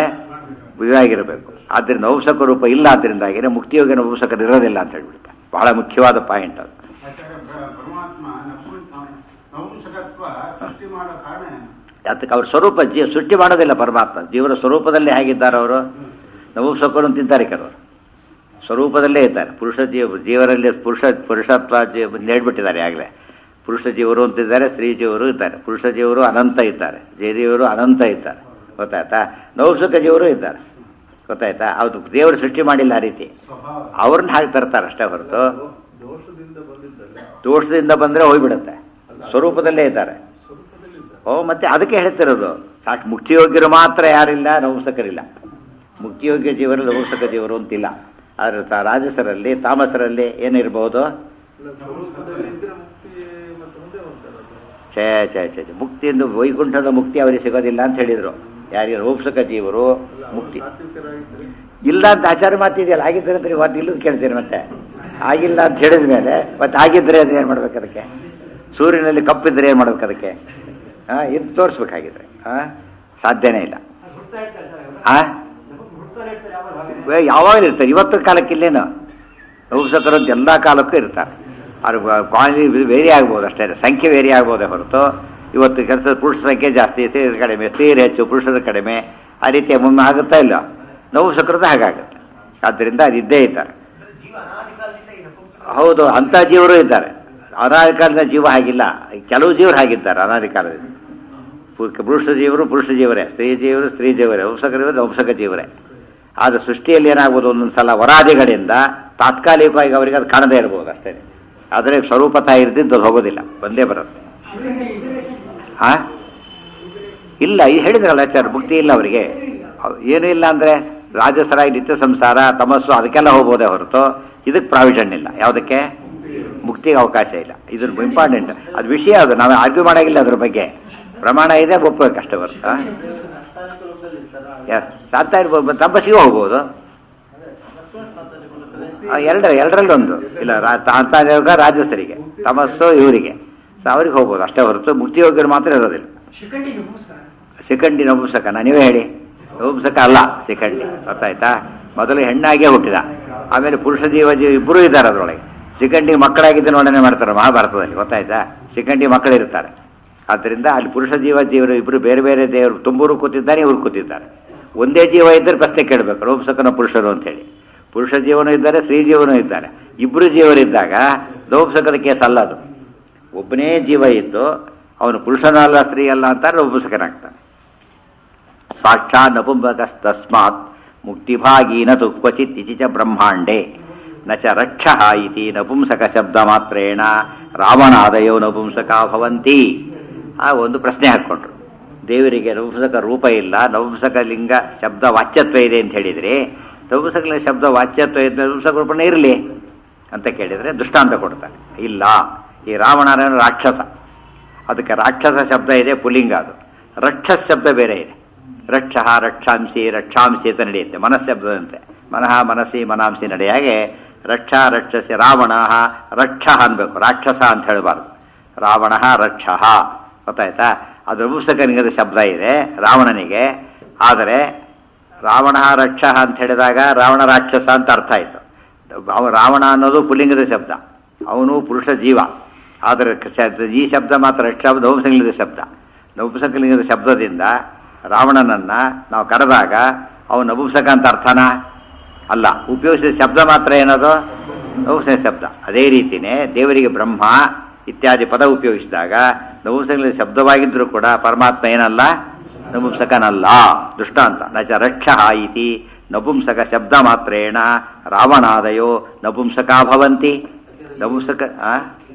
ಇದಾಗಿರಬೇಕು ಆದ್ದರಿಂದ ನಪುಂಸಕ ರೂಪ ಇಲ್ಲ ಆದ್ದರಿಂದಾಗಿನೇ ಮುಕ್ತಿಯೋಗ್ಯ ನಪುಂಸಕರು ಇರೋದಿಲ್ಲ ಅಂತ ಹೇಳ್ಬಿಡ್ತಾರೆ ಬಹಳ ಮುಖ್ಯವಾದ ಪಾಯಿಂಟ್ ಅದು ಆಚಾರ್ಯ ಪ್ರ- ಪರಮಾತ್ಮ ನಪುಂ- ನಪುಂಸಕತ್ವ ಸೃಷ್ಟಿ ಮಾಡೋ ಕಾರಣ ಏನು? ಅದಕ್ಕೆ ಅವ್ರ ಸ್ವರೂಪ ಜೀವ ಸೃಷ್ಟಿ ಮಾಡೋದಿಲ್ಲ ಪರಮಾತ್ಮ ಜೀವನ ಸ್ವರೂಪದಲ್ಲಿ ಹೇಗಿದ್ದಾರೆ ಅವರು ನಪುಂಸಕರು ಅಂತಿದ್ದಾರೆ ಕೆಲವರು ಸ್ವರೂಪದಲ್ಲೇ ಇದ್ದಾರೆ ಪುರುಷ ಜೀವ ಜೀವರಲ್ಲಿ ಪುರುಷ ಪುರುಷತ್ವ ಜೀವ ನೇಡ್ಬಿಟ್ಟಿದ್ದಾರೆ ಆಗಲೇ ಪುರುಷ ಜೀವರು ಅಂತಿದ್ದಾರೆ ಸ್ತ್ರೀ ಜೀವರು ಇದ್ದಾರೆ ಪುರುಷ ಜೀವರು ಅನಂತ ಇದ್ದಾರೆ ಜೀವರು ಅನಂತ ಇದ್ದಾರೆ ಗೊತ್ತಾಯ್ತಾ ನೌಸಕ ಜೀವರು ಇದ್ದಾರೆ ಗೊತ್ತಾಯ್ತಾ ಅದು ದೇವರು ಸೃಷ್ಟಿ ಮಾಡಿಲ್ಲ ಆ ರೀತಿ ಸ್ವಭಾವ ಅವ್ರನ್ನ ಹಾಗೆ ತರ್ತಾರೆ ಅಷ್ಟೇ ಹೊರತು ದೋಷದಿಂದ ಬಂದಿದ್ದಲ್ಲ ದೋಷದಿಂದ ಬಂದರೆ ಹೋಗ್ಬಿಡುತ್ತೆ ಸ್ವರೂಪದಲ್ಲೇ ಇದ್ದಾರೆ ಓ ಮತ್ತೆ ಅದಕ್ಕೆ ಹೇಳ್ತಿರೋದು ಸಾಕು ಮುಕ್ತಿಯೋಗ್ಯರು ಮಾತ್ರ ಯಾರಿಲ್ಲ ನಪುಂಸಕರಿಲ್ಲ ಮುಕ್ತಿಯೋಗ್ಯ ಜೀವರು ನಪುಂಸಕ ಜೀವರು ಅಂತಿಲ್ಲ ಆದರೆ ತಾ ರಾಜಸರಲ್ಲಿ ತಾಮಸರಲ್ಲಿ ಏನಿರ್ಬೋದು ಇಲ್ಲ ಸ್ವರೂಪದಲ್ಲಿ ಇದ್ರೆ ಮುಕ್ತಿ ಮತ್ತೆ ಮುಂದೆ ಹೋಗ್ತಾರಲ್ಲ ಛೇ ಛೇ ಛೇ ಛೇ. ಮುಕ್ತಿಯಿಂದ ವೈಕುಂಠದ ಮುಕ್ತಿ ಅವರಿಗೆ ಸಿಗೋದಿಲ್ಲ ಅಂತ ಹೇಳಿದರು ಯಾರಿಗೆ ನಪುಂಸಕ ಜೀವರು ಮುಕ್ತಿ ಸಾತ್ವಿಕರಾಗಿದ್ರೆ ಇಲ್ಲ ಅಂತ ಆಚಾರ ಮಾತಿದೆಯಲ್ಲ ಆಗಿದ್ರೆ ಅಂತ ನೀವು ಮತ್ತೆ ಇಲ್ಲದ ಕೇಳ್ತೀರಿ ಮತ್ತೆ ಆಗಿಲ್ಲ ಅಂತ ಹೇಳಿದ ಮೇಲೆ ಮತ್ತೆ ಆಗಿದ್ರೆ ಅದು ಏನು ಮಾಡ್ಬೇಕು ಅದಕ್ಕೆ ಸೂರ್ಯನಲ್ಲಿ ಕಪ್ಪಿದ್ರೆ ಏನು ಮಾಡ್ಬೇಕು ಅದಕ್ಕೆ ಹಾಂ ಇದು ತೋರಿಸ್ಬೇಕಾಗಿದ್ರೆ ಹಾಂ ಸಾಧ್ಯನೇ ಇಲ್ಲ ಆ ಯಾವಾಗ ಇರ್ತಾರೆ ಇವತ್ತು ಕಾಲಕ್ಕೆ ಇಲ್ಲೇನು ನಪುಂಸಕರು ಅಂತ ಎಲ್ಲ ಕಾಲಕ್ಕೂ ಇರ್ತಾರೆ ಅವ್ರ ಕ್ವಾಲಿಟಿ ವೇರಿ ಆಗ್ಬೋದು ಅಷ್ಟೇ ಸಂಖ್ಯೆ ವೇರಿ ಆಗ್ಬೋದೇ ಹೊರತು ಇವತ್ತು ಕೆಲಸದ ಪುರುಷ ಸಂಖ್ಯೆ ಜಾಸ್ತಿ ಸ್ತ್ರೀಯರ ಕಡಿಮೆ ಸ್ತ್ರೀಯರು ಹೆಚ್ಚು ಪುರುಷರ ಕಡಿಮೆ ಆ ರೀತಿ ಒಮ್ಮೊಮ್ಮೆ ಆಗುತ್ತಾ ಇಲ್ಲ ನಪುಂಸಕರದ್ದು ಹಾಗಾಗುತ್ತೆ ಆದ್ದರಿಂದ ಅದು ಇದ್ದೇ ಇದ್ದಾರೆ ಹೌದು ಅಂಥ ಜೀವರು ಇದ್ದಾರೆ ಅನಾದಿ ಕಾಲದ ಜೀವ ಹಾಗಿಲ್ಲ ಕೆಲವು ಜೀವರು ಹಾಗಿದ್ದಾರೆ ಅನಾದಿ ಕಾಲದಿಂದ ಪು- ಪುರುಷ ಜೀವರು ಪುರುಷ ಜೀವರೇ ಸ್ತ್ರೀ ಜೀವರು ಸ್ತ್ರೀ ಜೀವರೇ ವಂಶಕರಿವರು ವಂಶಕ ಜೀವರೇ ಆದರೆ ಸೃಷ್ಟಿಯಲ್ಲಿ ಏನಾಗ್ಬೋದು ಒಂದೊಂದು ಸಲ ವರಾದಿಗಳಿಂದ ತಾತ್ಕಾಲಿಕವಾಗಿ ಅವರಿಗೆ ಅದು ಕಾಣದೇ ಇರ್ಬೋದು ಅಷ್ಟೇ ಆದರೆ ಸ್ವರೂಪತಃ ಇರ್ದಿದ್ದು ಅದು ಹೋಗೋದಿಲ್ಲ ಬಂದೇ ಬರುತ್ತೆ ಹಾ ಇಲ್ಲ ಇದು ಹೇಳಿದ್ರಲ್ಲ ಆಚಾರ ಮುಕ್ತಿ ಇಲ್ಲ ಅವರಿಗೆ ಅವ್- ಏನೂ ಇಲ್ಲ ಅಂದರೆ ರಾಜಸರಾಗಿ ನಿತ್ಯ ಸಂಸಾರ ತಮಸ್ಸು ಅದಕ್ಕೆಲ್ಲ ಹೋಗ್ಬೋದೇ ಹೊರತು ಇದಕ್ಕೆ ಪ್ರಾವಿಷನ್ ಇಲ್ಲ ಯಾವುದಕ್ಕೆ ಮುಕ್ತಿಗೆ ಅವಕಾಶ ಇಲ್ಲ ಇದು ಇಂಪಾರ್ಟೆಂಟ್ ಅದು ವಿಷಯ ಅದು ನಾವು ಆರ್ಗ್ಯೂ ಮಾಡಾಗಿಲ್ಲ ಅದ್ರ ಬಗ್ಗೆ ಪ್ರಮಾಣ ಇದೆ ಒಪ್ಪಬೇಕಷ್ಟೇ ಹೊರತು ಆ? ಯಾರು ಸಾಧ್ಯ ಇರ್ಬೋದು ತಪಸ್ಸಿಗೆ ಹೋಗ್ಬೋದು ಆ, ಎರಡರ ಎರಡರಲ್ಲೊಂದು ಇಲ್ಲ ರಾ- ತಾಂತಾಯೋಗ ರಾಜಸ್ಥರಿಗೆ ತಮಸ್ಸು ಇವರಿಗೆ ಸೊ ಅವ್ರಿಗೆ ಹೋಗ್ಬೋದು ಅಷ್ಟೇ ಹೊರತು ಮುಕ್ತಿಯೋಗ್ಯರು ಮಾತ್ರ ಇರೋದಿಲ್ಲ ಶಿಖಂಡಿ ನಮಸ್ಕಾರ ಶಿಖಂಡಿ ನಪುಂಸಕನ ನೀವೇ ಹೇಳಿ ನಪುಂಸಕ ಅಲ್ಲ ಶಿಖಂಡಿ ಗೊತ್ತಾಯ್ತಾ ಮೊದಲು ಹೆಣ್ಣಾಗೇ ಹುಟ್ಟಿದ ಆಮೇಲೆ ಪುರುಷ ಜೀವ ಜೀವ ಇಬ್ಬರೂ ಇದ್ದಾರೆ ಅದರೊಳಗೆ ಶಿಖಂಡಿ ಮಕ್ಕಳಾಗಿದ್ದು ನೋಡನೆ ಮಾಡ್ತಾರೆ ಮಹಾಭಾರತದಲ್ಲಿ ಗೊತ್ತಾಯ್ತಾ ಶಿಖಂಡಿ ಮಕ್ಕಳಿರ್ತಾರೆ ಆದ್ದರಿಂದ ಅಲ್ಲಿ ಪುರುಷ ಜೀವ ಜೀವರು ಇಬ್ಬರು ಬೇರೆ ಬೇರೆ ದೇವರು ತುಂಬೂರು ಕೂತಿದ್ದಾರೆ ಇವರು ಕೂತಿದ್ದಾರೆ ಒಂದೇ ಜೀವ ಇದ್ದರೆ ಪ್ರಶ್ನೆ ಕೇಳಬೇಕು ನಪುಂಸಕನ ಪುರುಷರು ಅಂತೇಳಿ ಪುರುಷ ಜೀವನೂ ಇದ್ದಾರೆ ಸ್ತ್ರೀ ಜೀವನೂ ಇದ್ದಾರೆ ಇಬ್ಬರು ಜೀವರಿದ್ದಾಗ ನಪುಂಸಕದ ಕೇಸ್ ಅಲ್ಲ ಅದು ಒಬ್ಬನೇ ಜೀವ ಇದ್ದು ಅವನು ಪುರುಷನಲ್ಲ ಸ್ತ್ರೀ ಅಲ್ಲ ಅಂತಾರೆ ನಪುಂಸಕನಾಗ್ತಾನೆ ಸಾಕ್ಷಾ ನಪುಂಬಕಸ್ತಸ್ಮಾತ್ ಮುಕ್ತಿಭಾಗೀನ ತು ಕ್ವಚಿತ್ ಇತಿ ಚ ಬ್ರಹ್ಮಾಂಡೆ ನ ಚ ರಕ್ಷ ಇತಿ ನಪುಂಸಕ ಶಬ್ದ ಮಾತ್ರೇಣ ರಾವಣಾದಯೋ ನಪುಂಸಕ ಭವಂತಿ ಆ ಒಂದು ಪ್ರಶ್ನೆ ಹಾಕ್ಕೊಂಡ್ರು ದೇವರಿಗೆ ನಪುಂಸಕ ರೂಪ ಇಲ್ಲ ನಪುಂಸಕ ಲಿಂಗ ಶಬ್ದ ವಾಚ್ಯತ್ವ ಇದೆ ಅಂತ ಹೇಳಿದ್ರೆ ನಪುಂಸಕ ಲಿಂಗ ಶಬ್ದ ವಾಚ್ಯತ್ವ ಇದ್ದ ನಪುಂಸಕ ರೂಪನೇ ಇರಲಿ ಅಂತ ಕೇಳಿದರೆ ದೃಷ್ಟಾಂತ ಕೊಡ್ತಾರೆ ಇಲ್ಲ ಈ ರಾವಣನ ರಾಕ್ಷಸ ಅದಕ್ಕೆ ರಾಕ್ಷಸ ಶಬ್ದ ಇದೆ ಪುಲ್ಲಿಂಗ ಅದು ರಕ್ಷಸ್ ಶಬ್ದ ಬೇರೆ ಇದೆ ರಕ್ಷ ರಕ್ಷಾಂಸಿ ರಕ್ಷಾಂಸಿ ಅಂತ ನಡೆಯುತ್ತೆ ಮನಸ್ಶಬ್ದದಂತೆ ಮನಃ ಮನಸ್ಸಿ ಮನಾಂಸಿ ನಡೆಯಾಗೆ ರಕ್ಷ ರಕ್ಷಸಿ ರಾವಣ ರಕ್ಷ ಅನ್ಬೇಕು ರಾಕ್ಷಸ ಅಂತ ಹೇಳಬಾರ್ದು ರಾವಣ ರಕ್ಷ ಗೊತ್ತಾಯ್ತಾ ಅದು ನಪುಂಸಕನಿಗದ ಶಬ್ದ ಇದೆ ರಾವಣನಿಗೆ ಆದರೆ ರಾವಣ ರಕ್ಷ ಅಂತ ಹೇಳಿದಾಗ ರಾವಣ ರಾಕ್ಷಸ ಅಂತ ಅರ್ಥ ಆಯಿತು ಅವ ರಾವಣ ಅನ್ನೋದು ಪುಲ್ಲಿಂಗದ ಶಬ್ದ ಅವನು ಪುರುಷ ಜೀವ ಆದರೆ ಕ- ಈ ಶಬ್ದ ಮಾತ್ರ ರಕ್ಷ ನೌಪಸಂಗಲಿಂಗದ ಶಬ್ದ ನೌಪಸಂಗಲಿಂಗದ ಶಬ್ದದಿಂದ ರಾವಣನನ್ನ ನಾವು ಕರೆದಾಗ ಅವನು ನಪುಂಸಕ ಅಂತ ಅರ್ಥನಾ ಅಲ್ಲ ಉಪಯೋಗಿಸಿದ ಶಬ್ದ ಮಾತ್ರ ಏನದು ನಪುಂಸಕ ಶಬ್ದ ಅದೇ ರೀತಿನೇ ದೇವರಿಗೆ ಬ್ರಹ್ಮ ಇತ್ಯಾದಿ ಪದ ಉಪಯೋಗಿಸಿದಾಗ ನಪುಂಸಕಲಿಂಗದ ಶಬ್ದವಾಗಿದ್ದರೂ ಕೂಡ ಪರಮಾತ್ಮ ಏನಲ್ಲ ನಪುಂಸಕನಲ್ಲ ದೃಷ್ಟಾಂತ ನ ಚ ರಕ್ಷ ಇತಿ ನಪುಂಸಕ ಶಬ್ದ ಮಾತ್ರೇಣ ರಾವಣಾದಯೋ ನಪುಂಸಕ ಭವಂತಿ ನಪುಂಸಕ ಆ?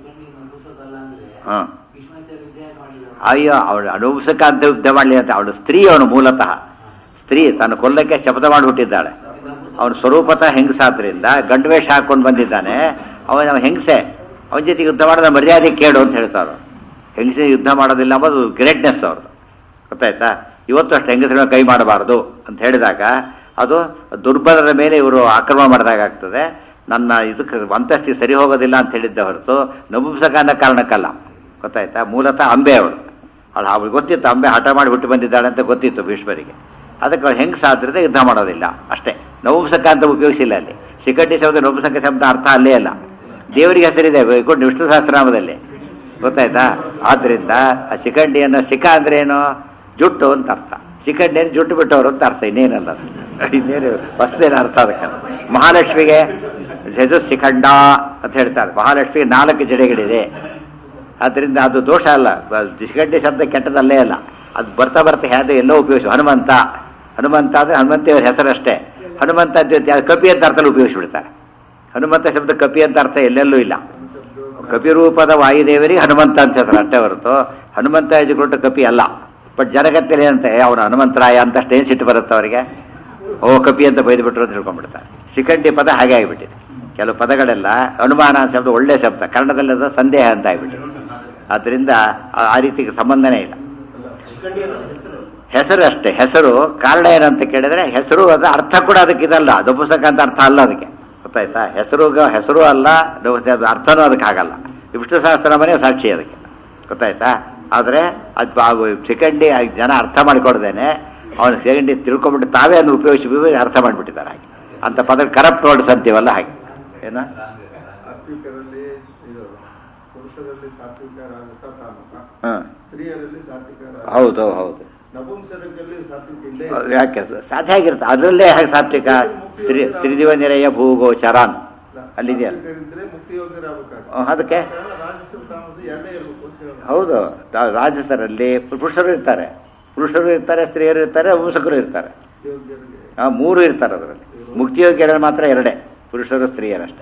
ಹಾಂ ಅಯ್ಯೋ ಅವಳು ಅನುಭವಿಸಕ ಅಂತ ಯುದ್ಧ ಮಾಡಲಿ ಅಂತ ಅವಳು ಸ್ತ್ರೀ ಅವನು ಮೂಲತಃ ಸ್ತ್ರೀ ತನ್ನ ಕೊಲ್ಲಕ್ಕೆ ಶಬ್ದ ಮಾಡಿ ಹುಟ್ಟಿದ್ದಾಳೆ ಅವನು ಸ್ವರೂಪತಃ ಹೆಂಗಸಾದ್ರಿಂದ ಗಂಡು ವೇಷ ಹಾಕೊಂಡು ಬಂದಿದ್ದಾನೆ ಅವನ ಅವನ ಹೆಂಗಸೆ ಅವನ ಜೊತೆ ಯುದ್ಧ ಮಾಡೋದ ಮರ್ಯಾದೆ ಕೇಳು ಅಂತ ಹೇಳ್ತಾರೆ ಹೆಂಗಸೆ ಯುದ್ಧ ಮಾಡೋದಿಲ್ಲ ಅಂಬೋದು ಗ್ರೇಟ್ನೆಸ್ ಅವ್ರದ್ದು ಗೊತ್ತಾಯ್ತಾ ಇವತ್ತು ಅಷ್ಟು ಹೆಂಗಸರ ಕೈ ಮಾಡಬಾರದು ಅಂತ ಹೇಳಿದಾಗ ಅದು ದುರ್ಬಲರ ಮೇಲೆ ಇವರು ಆಕ್ರಮಣ ಮಾಡಿದಾಗ ಆಗ್ತದೆ ನನ್ನ ಇದಕ್ಕೆ ಅಂತಸ್ತಿಗೆ ಸರಿ ಹೋಗೋದಿಲ್ಲ ಅಂತ ಹೇಳಿದ್ದೆ ಹೊರತು ನಪುಂಸಕ ಅನ್ನೋ ಕಾರಣಕ್ಕಲ್ಲ ಗೊತ್ತಾಯ್ತಾ ಮೂಲತಃ ಅಂಬೆ ಅವಳು ಅವಳು ಅವಳಿಗೆ ಗೊತ್ತಿತ್ತು ಅಂಬೆ ಹಠ ಮಾಡಿ ಹುಟ್ಟು ಬಂದಿದ್ದಾಳೆ ಅಂತ ಗೊತ್ತಿತ್ತು ಭೀಷ್ಮರಿಗೆ ಅದಕ್ಕೆ ಅವ್ಳು ಹೆಂಗೆ ಸಾದ್ರತೆ ಯುದ್ಧ ಮಾಡೋದಿಲ್ಲ ಅಷ್ಟೇ ನಪುಂಸಕ ಅಂತ ಉಪಯೋಗಿಸಿಲ್ಲ ಅಲ್ಲಿ ಶಿಖಂಡಿ ಶಬ್ದ ನಪುಂಸಕ ಶಬ್ದ ಅರ್ಥ ಅಲ್ಲೇ ಅಲ್ಲ ದೇವರಿಗೆ ಹೆಸರಿದೆ ವೈಕುಂಠ ವಿಷ್ಣು ಸಹಸ್ರನಾಮದಲ್ಲಿ ಗೊತ್ತಾಯ್ತಾ ಆದ್ರಿಂದ ಆ ಶಿಖಂಡಿಯನ್ನ ಶಿಖ ಅಂದ್ರೆ ಏನು ಜುಟ್ಟು ಅಂತ ಅರ್ಥ ಶಿಖಂಡಿ ಅಂದ್ರೆ ಜುಟ್ಟು ಬಿಟ್ಟವರು ಅಂತ ಅರ್ಥ ಇನ್ನೇನಲ್ಲ ಅದು. ಇನ್ನೇನು ಹೊಸದೇನು ಅರ್ಥ ಅದಕ್ಕೆ ಮಹಾಲಕ್ಷ್ಮಿಗೆ ಜಜು ಶಿಖಂಡ ಅಂತ ಹೇಳ್ತಾರೆ ಮಹಾಲಕ್ಷ್ಮಿಗೆ ನಾಲ್ಕು ಜಡೆಗಳಿದೆ ಅದರಿಂದ ಅದು ದೋಷ ಅಲ್ಲ ಬ- ಶಿಖಂಡಿ ಶಬ್ದ ಕೆಟ್ಟದಲ್ಲೇ ಅಲ್ಲ ಅದು ಬರ್ತಾ ಬರ್ತಾ ಹೇಗೆ ಎಲ್ಲೋ ಉಪಯೋಗಿಸಿ ಹನುಮಂತ ಹನುಮಂತ ಅಂದ್ರೆ ಹನುಮಂತಿಯವರ ಹೆಸರಷ್ಟೇ ಹನುಮಂತ ಅಂತ ಹೇಳ್ತಿ- ಅದು ಕಪಿ ಅಂತ ಅರ್ಥದಲ್ಲಿ ಉಪಯೋಗಿಸ್ಬಿಡ್ತಾರೆ ಹನುಮಂತ ಶಬ್ದ ಕಪಿ ಅಂತ ಅರ್ಥ ಎಲ್ಲೆಲ್ಲೂ ಇಲ್ಲ ಕಪಿರೂಪದ ವಾಯುದೇವರಿಗೆ ಹನುಮಂತ ಅಂತ ಹೇಳ್ತಾರೆ ಅಷ್ಟೇ ಹೊರತು ಹನುಮಂತ ಕೊಟ್ಟು ಕಪಿ ಅಲ್ಲ ಬಟ್ ಜನಗತ್ತಲ್ಲಿ ಏನಂತೆ ಅವನು ಹನುಮಂತರಾಯ ಅಂತ ಅಷ್ಟೇನು ಸಿಟ್ಟು ಬರುತ್ತೆ ಅವರಿಗೆ ಓ ಕಪಿ ಅಂತ ಬೈದು ಬಿಟ್ರು ಅಂತ ತಿಳ್ಕೊಂಡ್ಬಿಡ್ತಾರೆ ಶಿಖಂಡಿ ಪದ ಹಾಗೆ ಆಗಿಬಿಟ್ಟಿದೆ ಕೆಲವು ಪದಗಳೆಲ್ಲ ಅನುಮಾನ ಅಂತ ಶಬ್ದ ಒಳ್ಳೆ ಶಬ್ದ ಕನ್ನಡದಲ್ಲಿ ಅದು ಸಂದೇಹ ಅಂತ ಆಗಿಬಿಟ್ಟಿದೆ ಆದ್ದರಿಂದ ಆ- ಆ ರೀತಿ ಸಂಬಂಧನೇ ಇಲ್ಲ ಹೆಸರು ಅಷ್ಟೇ ಹೆಸರು ಕಾರಣ ಏನಂತ ಕೇಳಿದ್ರೆ ಹೆಸರು ಅದು ಅರ್ಥ ಕೂಡ ಅದಕ್ಕೆ ಇದಲ್ಲ ದಪುಸ್ತಕ ಅಂತ ಅರ್ಥ ಅಲ್ಲ ಅದಕ್ಕೆ ಗೊತ್ತಾಯ್ತಾ ಹೆಸರು ಹೆಸರು ಅಲ್ಲ ದಪುಸ್ತಕ ಅದು ಅರ್ಥನೂ ಅದಕ್ಕೆ ಆಗಲ್ಲ ವಿಷ್ಣು ಸಹಸ್ರನಾಮನೇ ಸಾಕ್ಷಿ ಅದಕ್ಕೆ ಗೊತ್ತಾಯ್ತಾ ಆದರೆ ಅದು ಆ ಸೆಕೆಂಡಿ ಜನ ಅರ್ಥ ಮಾಡಿಕೊಡ್ದೇನೆ ಅವನು ಸೆಕೆಂಡಿ ತಿಳ್ಕೊಂಬಿಟ್ಟು ತಾವೇ ಅದನ್ನು ಉಪಯೋಗಿಸಿ ಉಪಯೋಗಿಸಿ ಅರ್ಥ ಮಾಡಿಬಿಟ್ಟಿದ್ದಾರೆ ಹಾಗೆ ಅಂತ ಪದ ಕರಪ್ಟ್ ವರ್ಡ್ಸ್ ಅಂತೀವಲ್ಲ ಹಾಗೆ ಏನ ಸಾತ್ವಿಕರಲ್ಲಿ ಇದು ಪುರುಷರಲ್ಲಿ ಸಾತ್ವಿಕ ರಾಜಸ ತಾಮಸ ಹಾಂ ಸ್ತ್ರೀಯರಲ್ಲಿ ಸಾತ್ವಿಕ ರಾಜಸ. ಹೌದು ಹೌದು ನಪುಂಸಕರಲ್ಲಿ ಸಾತ್ವಿಕ ಇಲ್ಲೇ ಇಲ್ಲ. ಯಾಕೆ ಸಾಧ್ಯ ಆಗಿರುತ್ತೆ ಅದರಲ್ಲೇ ಹೇಗೆ ಸಾತ್ವಿಕ ತ್ರಿ ತ್ರಿದಿವ ನಿರಯ ಭೂಗೋಚರಾನ್ ಅಲ್ಲಿದೆಯಲ್ಲ ಸಾತ್ವಿಕರಿದ್ರೆ ಮುಕ್ತಿಯೋಗ್ಯರಾಗಬೇಕಾಗುತ್ತೆ ಹ್ಮ್, ಅದಕ್ಕೆ ಕಾರಣ ರಾಜಸ ತಾಮಸ ಎರಡೇ ಇರಬೇಕು ಅಂತ ಹೇಳೋದು. ಹೌದು ರಾ- ರಾಜಸರಲ್ಲಿ ಪುರುಷರು ಇರ್ತಾರೆ ಪುರುಷರು ಇರ್ತಾರೆ ಸ್ತ್ರೀಯರು ಇರ್ತಾರೆ ವಂಶಕರು ಇರ್ತಾರೆ ಯೋಗ್ಯರಿಗೆ ಆ, ಮೂರು ಇರ್ತಾರೆ ಅದರಲ್ಲಿ ಮುಕ್ತಿಯೋಗ್ಯರಲ್ಲಿ ಮಾತ್ರ ಎರಡೇ ಪುರುಷರು ಸ್ತ್ರೀಯರಷ್ಟೇ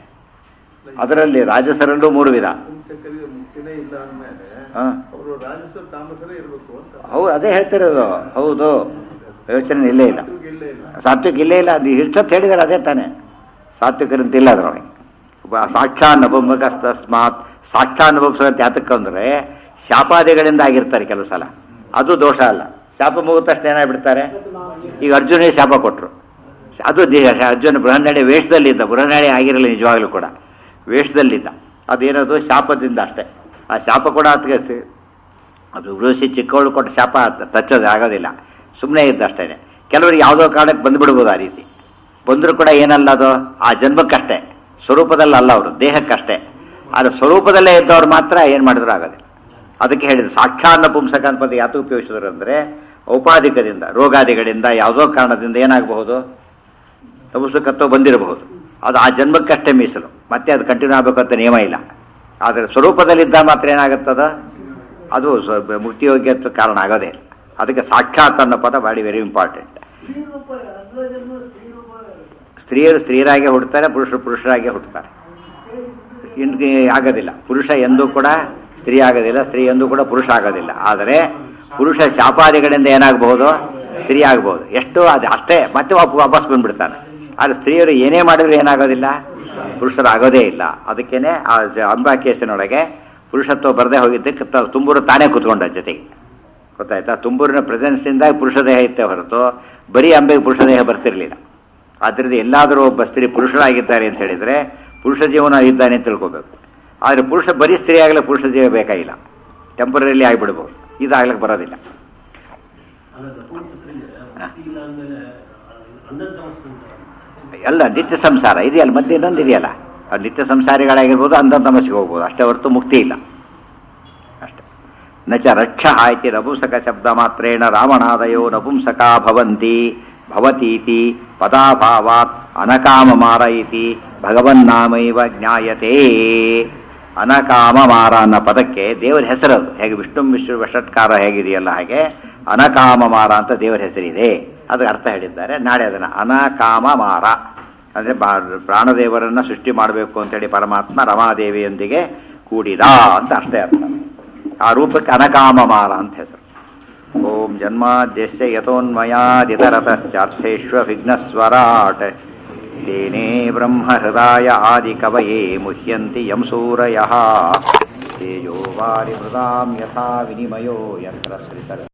ಅದರಲ್ಲಿ ರಾಜಸರಲ್ಲೂ ಮೂರು ವಿಧ ನಪುಂಸಕರಿಗೆ ಮುಕ್ತಿನೇ ಇಲ್ಲ ಅಂದ್ಮೇಲೆ ಹಾ. ಅವರು ರಾಜಸ ತಾಮಸರೇ ಇರಬೇಕು ಅಂತ ಹೌದು ಅದೇ ಹೇಳ್ತಿರೋದು ಹೌದು ಯೋಚನೆ ಇಲ್ಲೇ ಇಲ್ಲ ಸಾತ್ವಿಕ ಇಲ್ಲೇ ಇಲ್ಲ ಸಾತ್ವಿಕ ಇಲ್ಲೇ ಇಲ್ಲ ಅದು ಇಷ್ಟೊತ್ತು ಹೇಳಿದಾರೆ ಅದೇ ತಾನೆ ಸಾತ್ವಿಕರಂತ ಇಲ್ಲ ಅದ್ರೊಳಗೆ ಒಬ್ಬ ಸಾಕ್ಷಾ ನಭುಮುಖ ತಸ್ಮಾತ್ ಸಾಕ್ಷಾ ನಭುಂಸಂತ ಯಾತಕ್ಕೆ ಅಂದ್ರೆ ಶಾಪಾದಿಗಳಿಂದ ಆಗಿರ್ತಾರೆ ಕೆಲವು ಸಲ ಅದು ದೋಷ ಅಲ್ಲ ಶಾಪ ಮುಗಿದ ತಕ್ಷಣ ಏನಾಗ್ಬಿಡ್ತಾರೆ ಈಗ ಅರ್ಜುನಿಗೆ ಶಾಪ ಕೊಟ್ಟರು ಅದು ದೇ- ಅರ್ಜುನ ಬೃಹನ್ನಡೆ ವೇಷದಲ್ಲಿದ್ದ ಬೃಹನ್ನಡೆ ಆಗಿರಲಿಲ್ಲ ನಿಜವಾಗ್ಲೂ ಕೂಡ ವೇಷದಲ್ಲಿದ್ದ ಅದೇನದು ಶಾಪದಿಂದ ಅಷ್ಟೇ ಆ ಶಾಪ ಕೂಡ ಅದಕ್ಕೆ ಸಿ- ಅದು ಉಳಿಸಿ ಚಿಕ್ಕವಳು ಕೊಟ್ಟ ಶಾಪ ತಚ್ಚೋದು ಆಗೋದಿಲ್ಲ ಸುಮ್ಮನೆ ಇದ್ದ ಅಷ್ಟೇ ಕೆಲವರಿಗೆ ಯಾವುದೋ ಕಾರಣಕ್ಕೆ ಬಂದ್ಬಿಡ್ಬೋದು ಆ ರೀತಿ ಬಂದರೂ ಕೂಡ ಏನಲ್ಲ ಅದು ಆ ಜನ್ಮಕ್ಕಷ್ಟೇ ಸ್ವರೂಪದಲ್ಲ ಅಲ್ಲ ಅವರು ದೇಹಕ್ಕಷ್ಟೇ ಆದರೆ ಸ್ವರೂಪದಲ್ಲೇ ಇದ್ದವ್ರು ಮಾತ್ರ ಏನು ಮಾಡಿದ್ರು ಆಗೋದಿಲ್ಲ ಅದಕ್ಕೆ ಹೇಳಿದ್ರು ಸಾಕ್ಷಾನ್ನ ಪುಂಸಕ ಅಂತ ಪದ ಯಾತು ಉಪಯೋಗಿಸಿದ್ರು ಅಂದರೆ ಔಪಾಧಿಕದಿಂದ ರೋಗಾದಿಗಳಿಂದ ಯಾವುದೋ ಕಾರಣದಿಂದ ಏನಾಗಬಹುದು ತಪಸ್ಸಕತ್ವ ಬಂದಿರಬಹುದು ಅದು ಆ ಜನ್ಮಕ್ಕಷ್ಟೇ ಮೀಸಲು ಮತ್ತೆ ಅದು ಕಂಟಿನ್ಯೂ ಆಗಬೇಕು ಅಂತ ನಿಯಮ ಇಲ್ಲ ಆದರೆ ಸ್ವರೂಪದಲ್ಲಿದ್ದ ಮಾತ್ರ ಏನಾಗುತ್ತದ ಅದು ಸ್ವ- ಮುಕ್ತಿಯೋಗ್ಯತ್ವ ಕಾರಣ ಆಗೋದೇ ಇಲ್ಲ ಅದಕ್ಕೆ ಸಾಕ್ಷಾತ್ ಅನ್ನೋ ಪದ ಬಾಡಿ ವೆರಿ ಇಂಪಾರ್ಟೆಂಟ್ ಸ್ತ್ರೀ ರೂಪ ಅದ್ವೈ ಜನ್ಮ ಸ್ತ್ರೀ ರೂಪ ಸ್ತ್ರೀಯರು ಸ್ತ್ರೀಯರಾಗೆ ಹುಡ್ತಾರೆ ಪುರುಷರು ಪುರುಷರಾಗೆ ಹುಡ್ತಾರೆ ಇನ್ನು ಆಗೋದಿಲ್ಲ ಪುರುಷ ಎಂದೂ ಕೂಡ ಸ್ತ್ರೀ ಆಗೋದಿಲ್ಲ ಸ್ತ್ರೀ ಎಂದೂ ಕೂಡ ಪುರುಷ ಆಗೋದಿಲ್ಲ ಆದರೆ ಪುರುಷ ಶಾಪಾದಿಗಳಿಂದ ಏನಾಗಬಹುದು ಸ್ತ್ರೀ ಆಗಬಹುದು ಎಷ್ಟು ಅದು ಅಷ್ಟೇ ಮತ್ತೆ ವಾಪ ವಾಪಸ್ ಬಂದ್ಬಿಡ್ತಾನೆ ಆದರೆ ಸ್ತ್ರೀಯರು ಏನೇ ಮಾಡಿದ್ರು ಏನಾಗೋದಿಲ್ಲ ಪುರುಷರು ಆಗೋದೇ ಇಲ್ಲ ಅದಕ್ಕೇನೆ ಆ ಜ- ಅಂಬಾ ಕೇಸಿನೊಳಗೆ ಪುರುಷತ್ವ ಬರದೇ ಹೋಗಿದ್ದಕ್ಕೆ ತ- ತುಂಬೂರು ತಾನೇ ಕೂತ್ಕೊಂಡ ಜೊತೆಗೆ ಗೊತ್ತಾಯ್ತಾ ತುಂಬೂರಿನ ಪ್ರೆಸೆನ್ಸಿಂದ ಪುರುಷ ದೇಹ ಇತ್ತೆ ಹೊರತು ಬರೀ ಅಂಬೆಗೆ ಪುರುಷ ದೇಹ ಬರ್ತಿರ್ಲಿಲ್ಲ ಆದ್ದರಿಂದ ಎಲ್ಲಾದರೂ ಒಬ್ಬ ಸ್ತ್ರೀ ಪುರುಷರಾಗಿದ್ದಾರೆ ಅಂತ ಹೇಳಿದ್ರೆ ಪುರುಷ ಜೀವನ ಇದ್ದಾನೆ ಅಂತ ತಿಳ್ಕೊಬೇಕು ಆದರೆ ಪುರುಷ ಬರೀ ಸ್ತ್ರೀ ಆಗಲಿ ಪುರುಷ ಜೀವ ಬೇಕಾಗಿಲ್ಲ ಟೆಂಪರರಿ ಆಗಿಬಿಡ್ಬೋದು ಇದಾಗ್ಲಿಕ್ಕೆ ಬರೋದಿಲ್ಲ ಅಲ್ಲದ ಪೂಜಿಸಿದ್ರೆ ಭಕ್ತಿ ಇಲ್ಲ ಅಂದ್ಮೇಲೆ ಅಂಧನ್ ತಮಸ್ಸು ಅಂತ ಎಲ್ಲ ನಿತ್ಯ ಸಂಸಾರ ಇದೆಯಲ್ಲ ಮತ್ತೆ ಇನ್ನೊಂದು ಇದೆಯಲ್ಲ ಅವ್ರು ನಿತ್ಯ ಸಂಸಾರಿಗಳಾಗಿರ್ಬೋದು ಅಂಧ ತಮಸ್ಸಿಗೆ ಹೋಗ್ಬೋದು ಅಷ್ಟೇ ಹೊರತು ಮುಕ್ತಿ ಇಲ್ಲ ಅಷ್ಟೇ ನ ಚ ರಕ್ಷ ಇತಿ ನಪುಂಸಕ ಶಬ್ದ ಮಾತ್ರೇಣ ರಾವಣಾದಯೋ ನಪುಂಸಕ ಭವಂತಿ ಭವತೀತಿ ಪದಾಭಾವಾತ್ ಅನಕಾಮಮಾರ ಇತಿ ಭಗವನ್ನಾಮೈವ ಜ್ಞಾಯತೆ ಅನಕಾಮಮಾರ ಅನ್ನೋ ಪದಕ್ಕೆ ದೇವರ ಹೆಸರದು ಹೇಗೆ ವಿಷ್ಣು ವಿಷ್ಣು ವಷಟ್ಕಾರ ಹೇಗಿದೆಯಲ್ಲ ಹಾಗೆ ಅನಕಾಮಮಾರ ಅಂತ ದೇವರ ಹೆಸರಿದೆ ಅದು ಅರ್ಥ ಹೇಳಿದ್ದಾರೆ ನಾಳೆ ಅದನ್ನು ಅನಕಾಮಮಾರ ಅಂದರೆ ಬಾ- ಪ್ರಾಣದೇವರನ್ನ ಸೃಷ್ಟಿ ಮಾಡಬೇಕು ಅಂತೇಳಿ ಪರಮಾತ್ಮ ರಮಾದೇವಿಯೊಂದಿಗೆ ಕೂಡಿದ ಅಂತ ಅಷ್ಟೇ ಅರ್ಥ ಆ ರೂಪಕ್ಕೆ ಅನಕಾಮಮಾರ ಅಂತ ಹೆಸರು ಓಂ ಜನ್ಮಾದ್ಯಸ್ಯ ಯಥೋನ್ಮಯಾದಿತರತಶ್ಚಾರ್ಥೇಶ್ವ ವಿಘ್ನಸ್ವರಾಟ್ ತೇನೇ ಬ್ರಹ್ಮ ಹೃದಯ ಆದಿ ಕವಯೇ ಮುಹ್ಯಂತಿ ಯಂ ಸೂರಯಃ ತೇಜೋ ವಾರಿ ಮೃದಾಂ ಯಥಾ ವಿನಿಮಯೋ ಯತ್ರ ಶ್ರೀತರ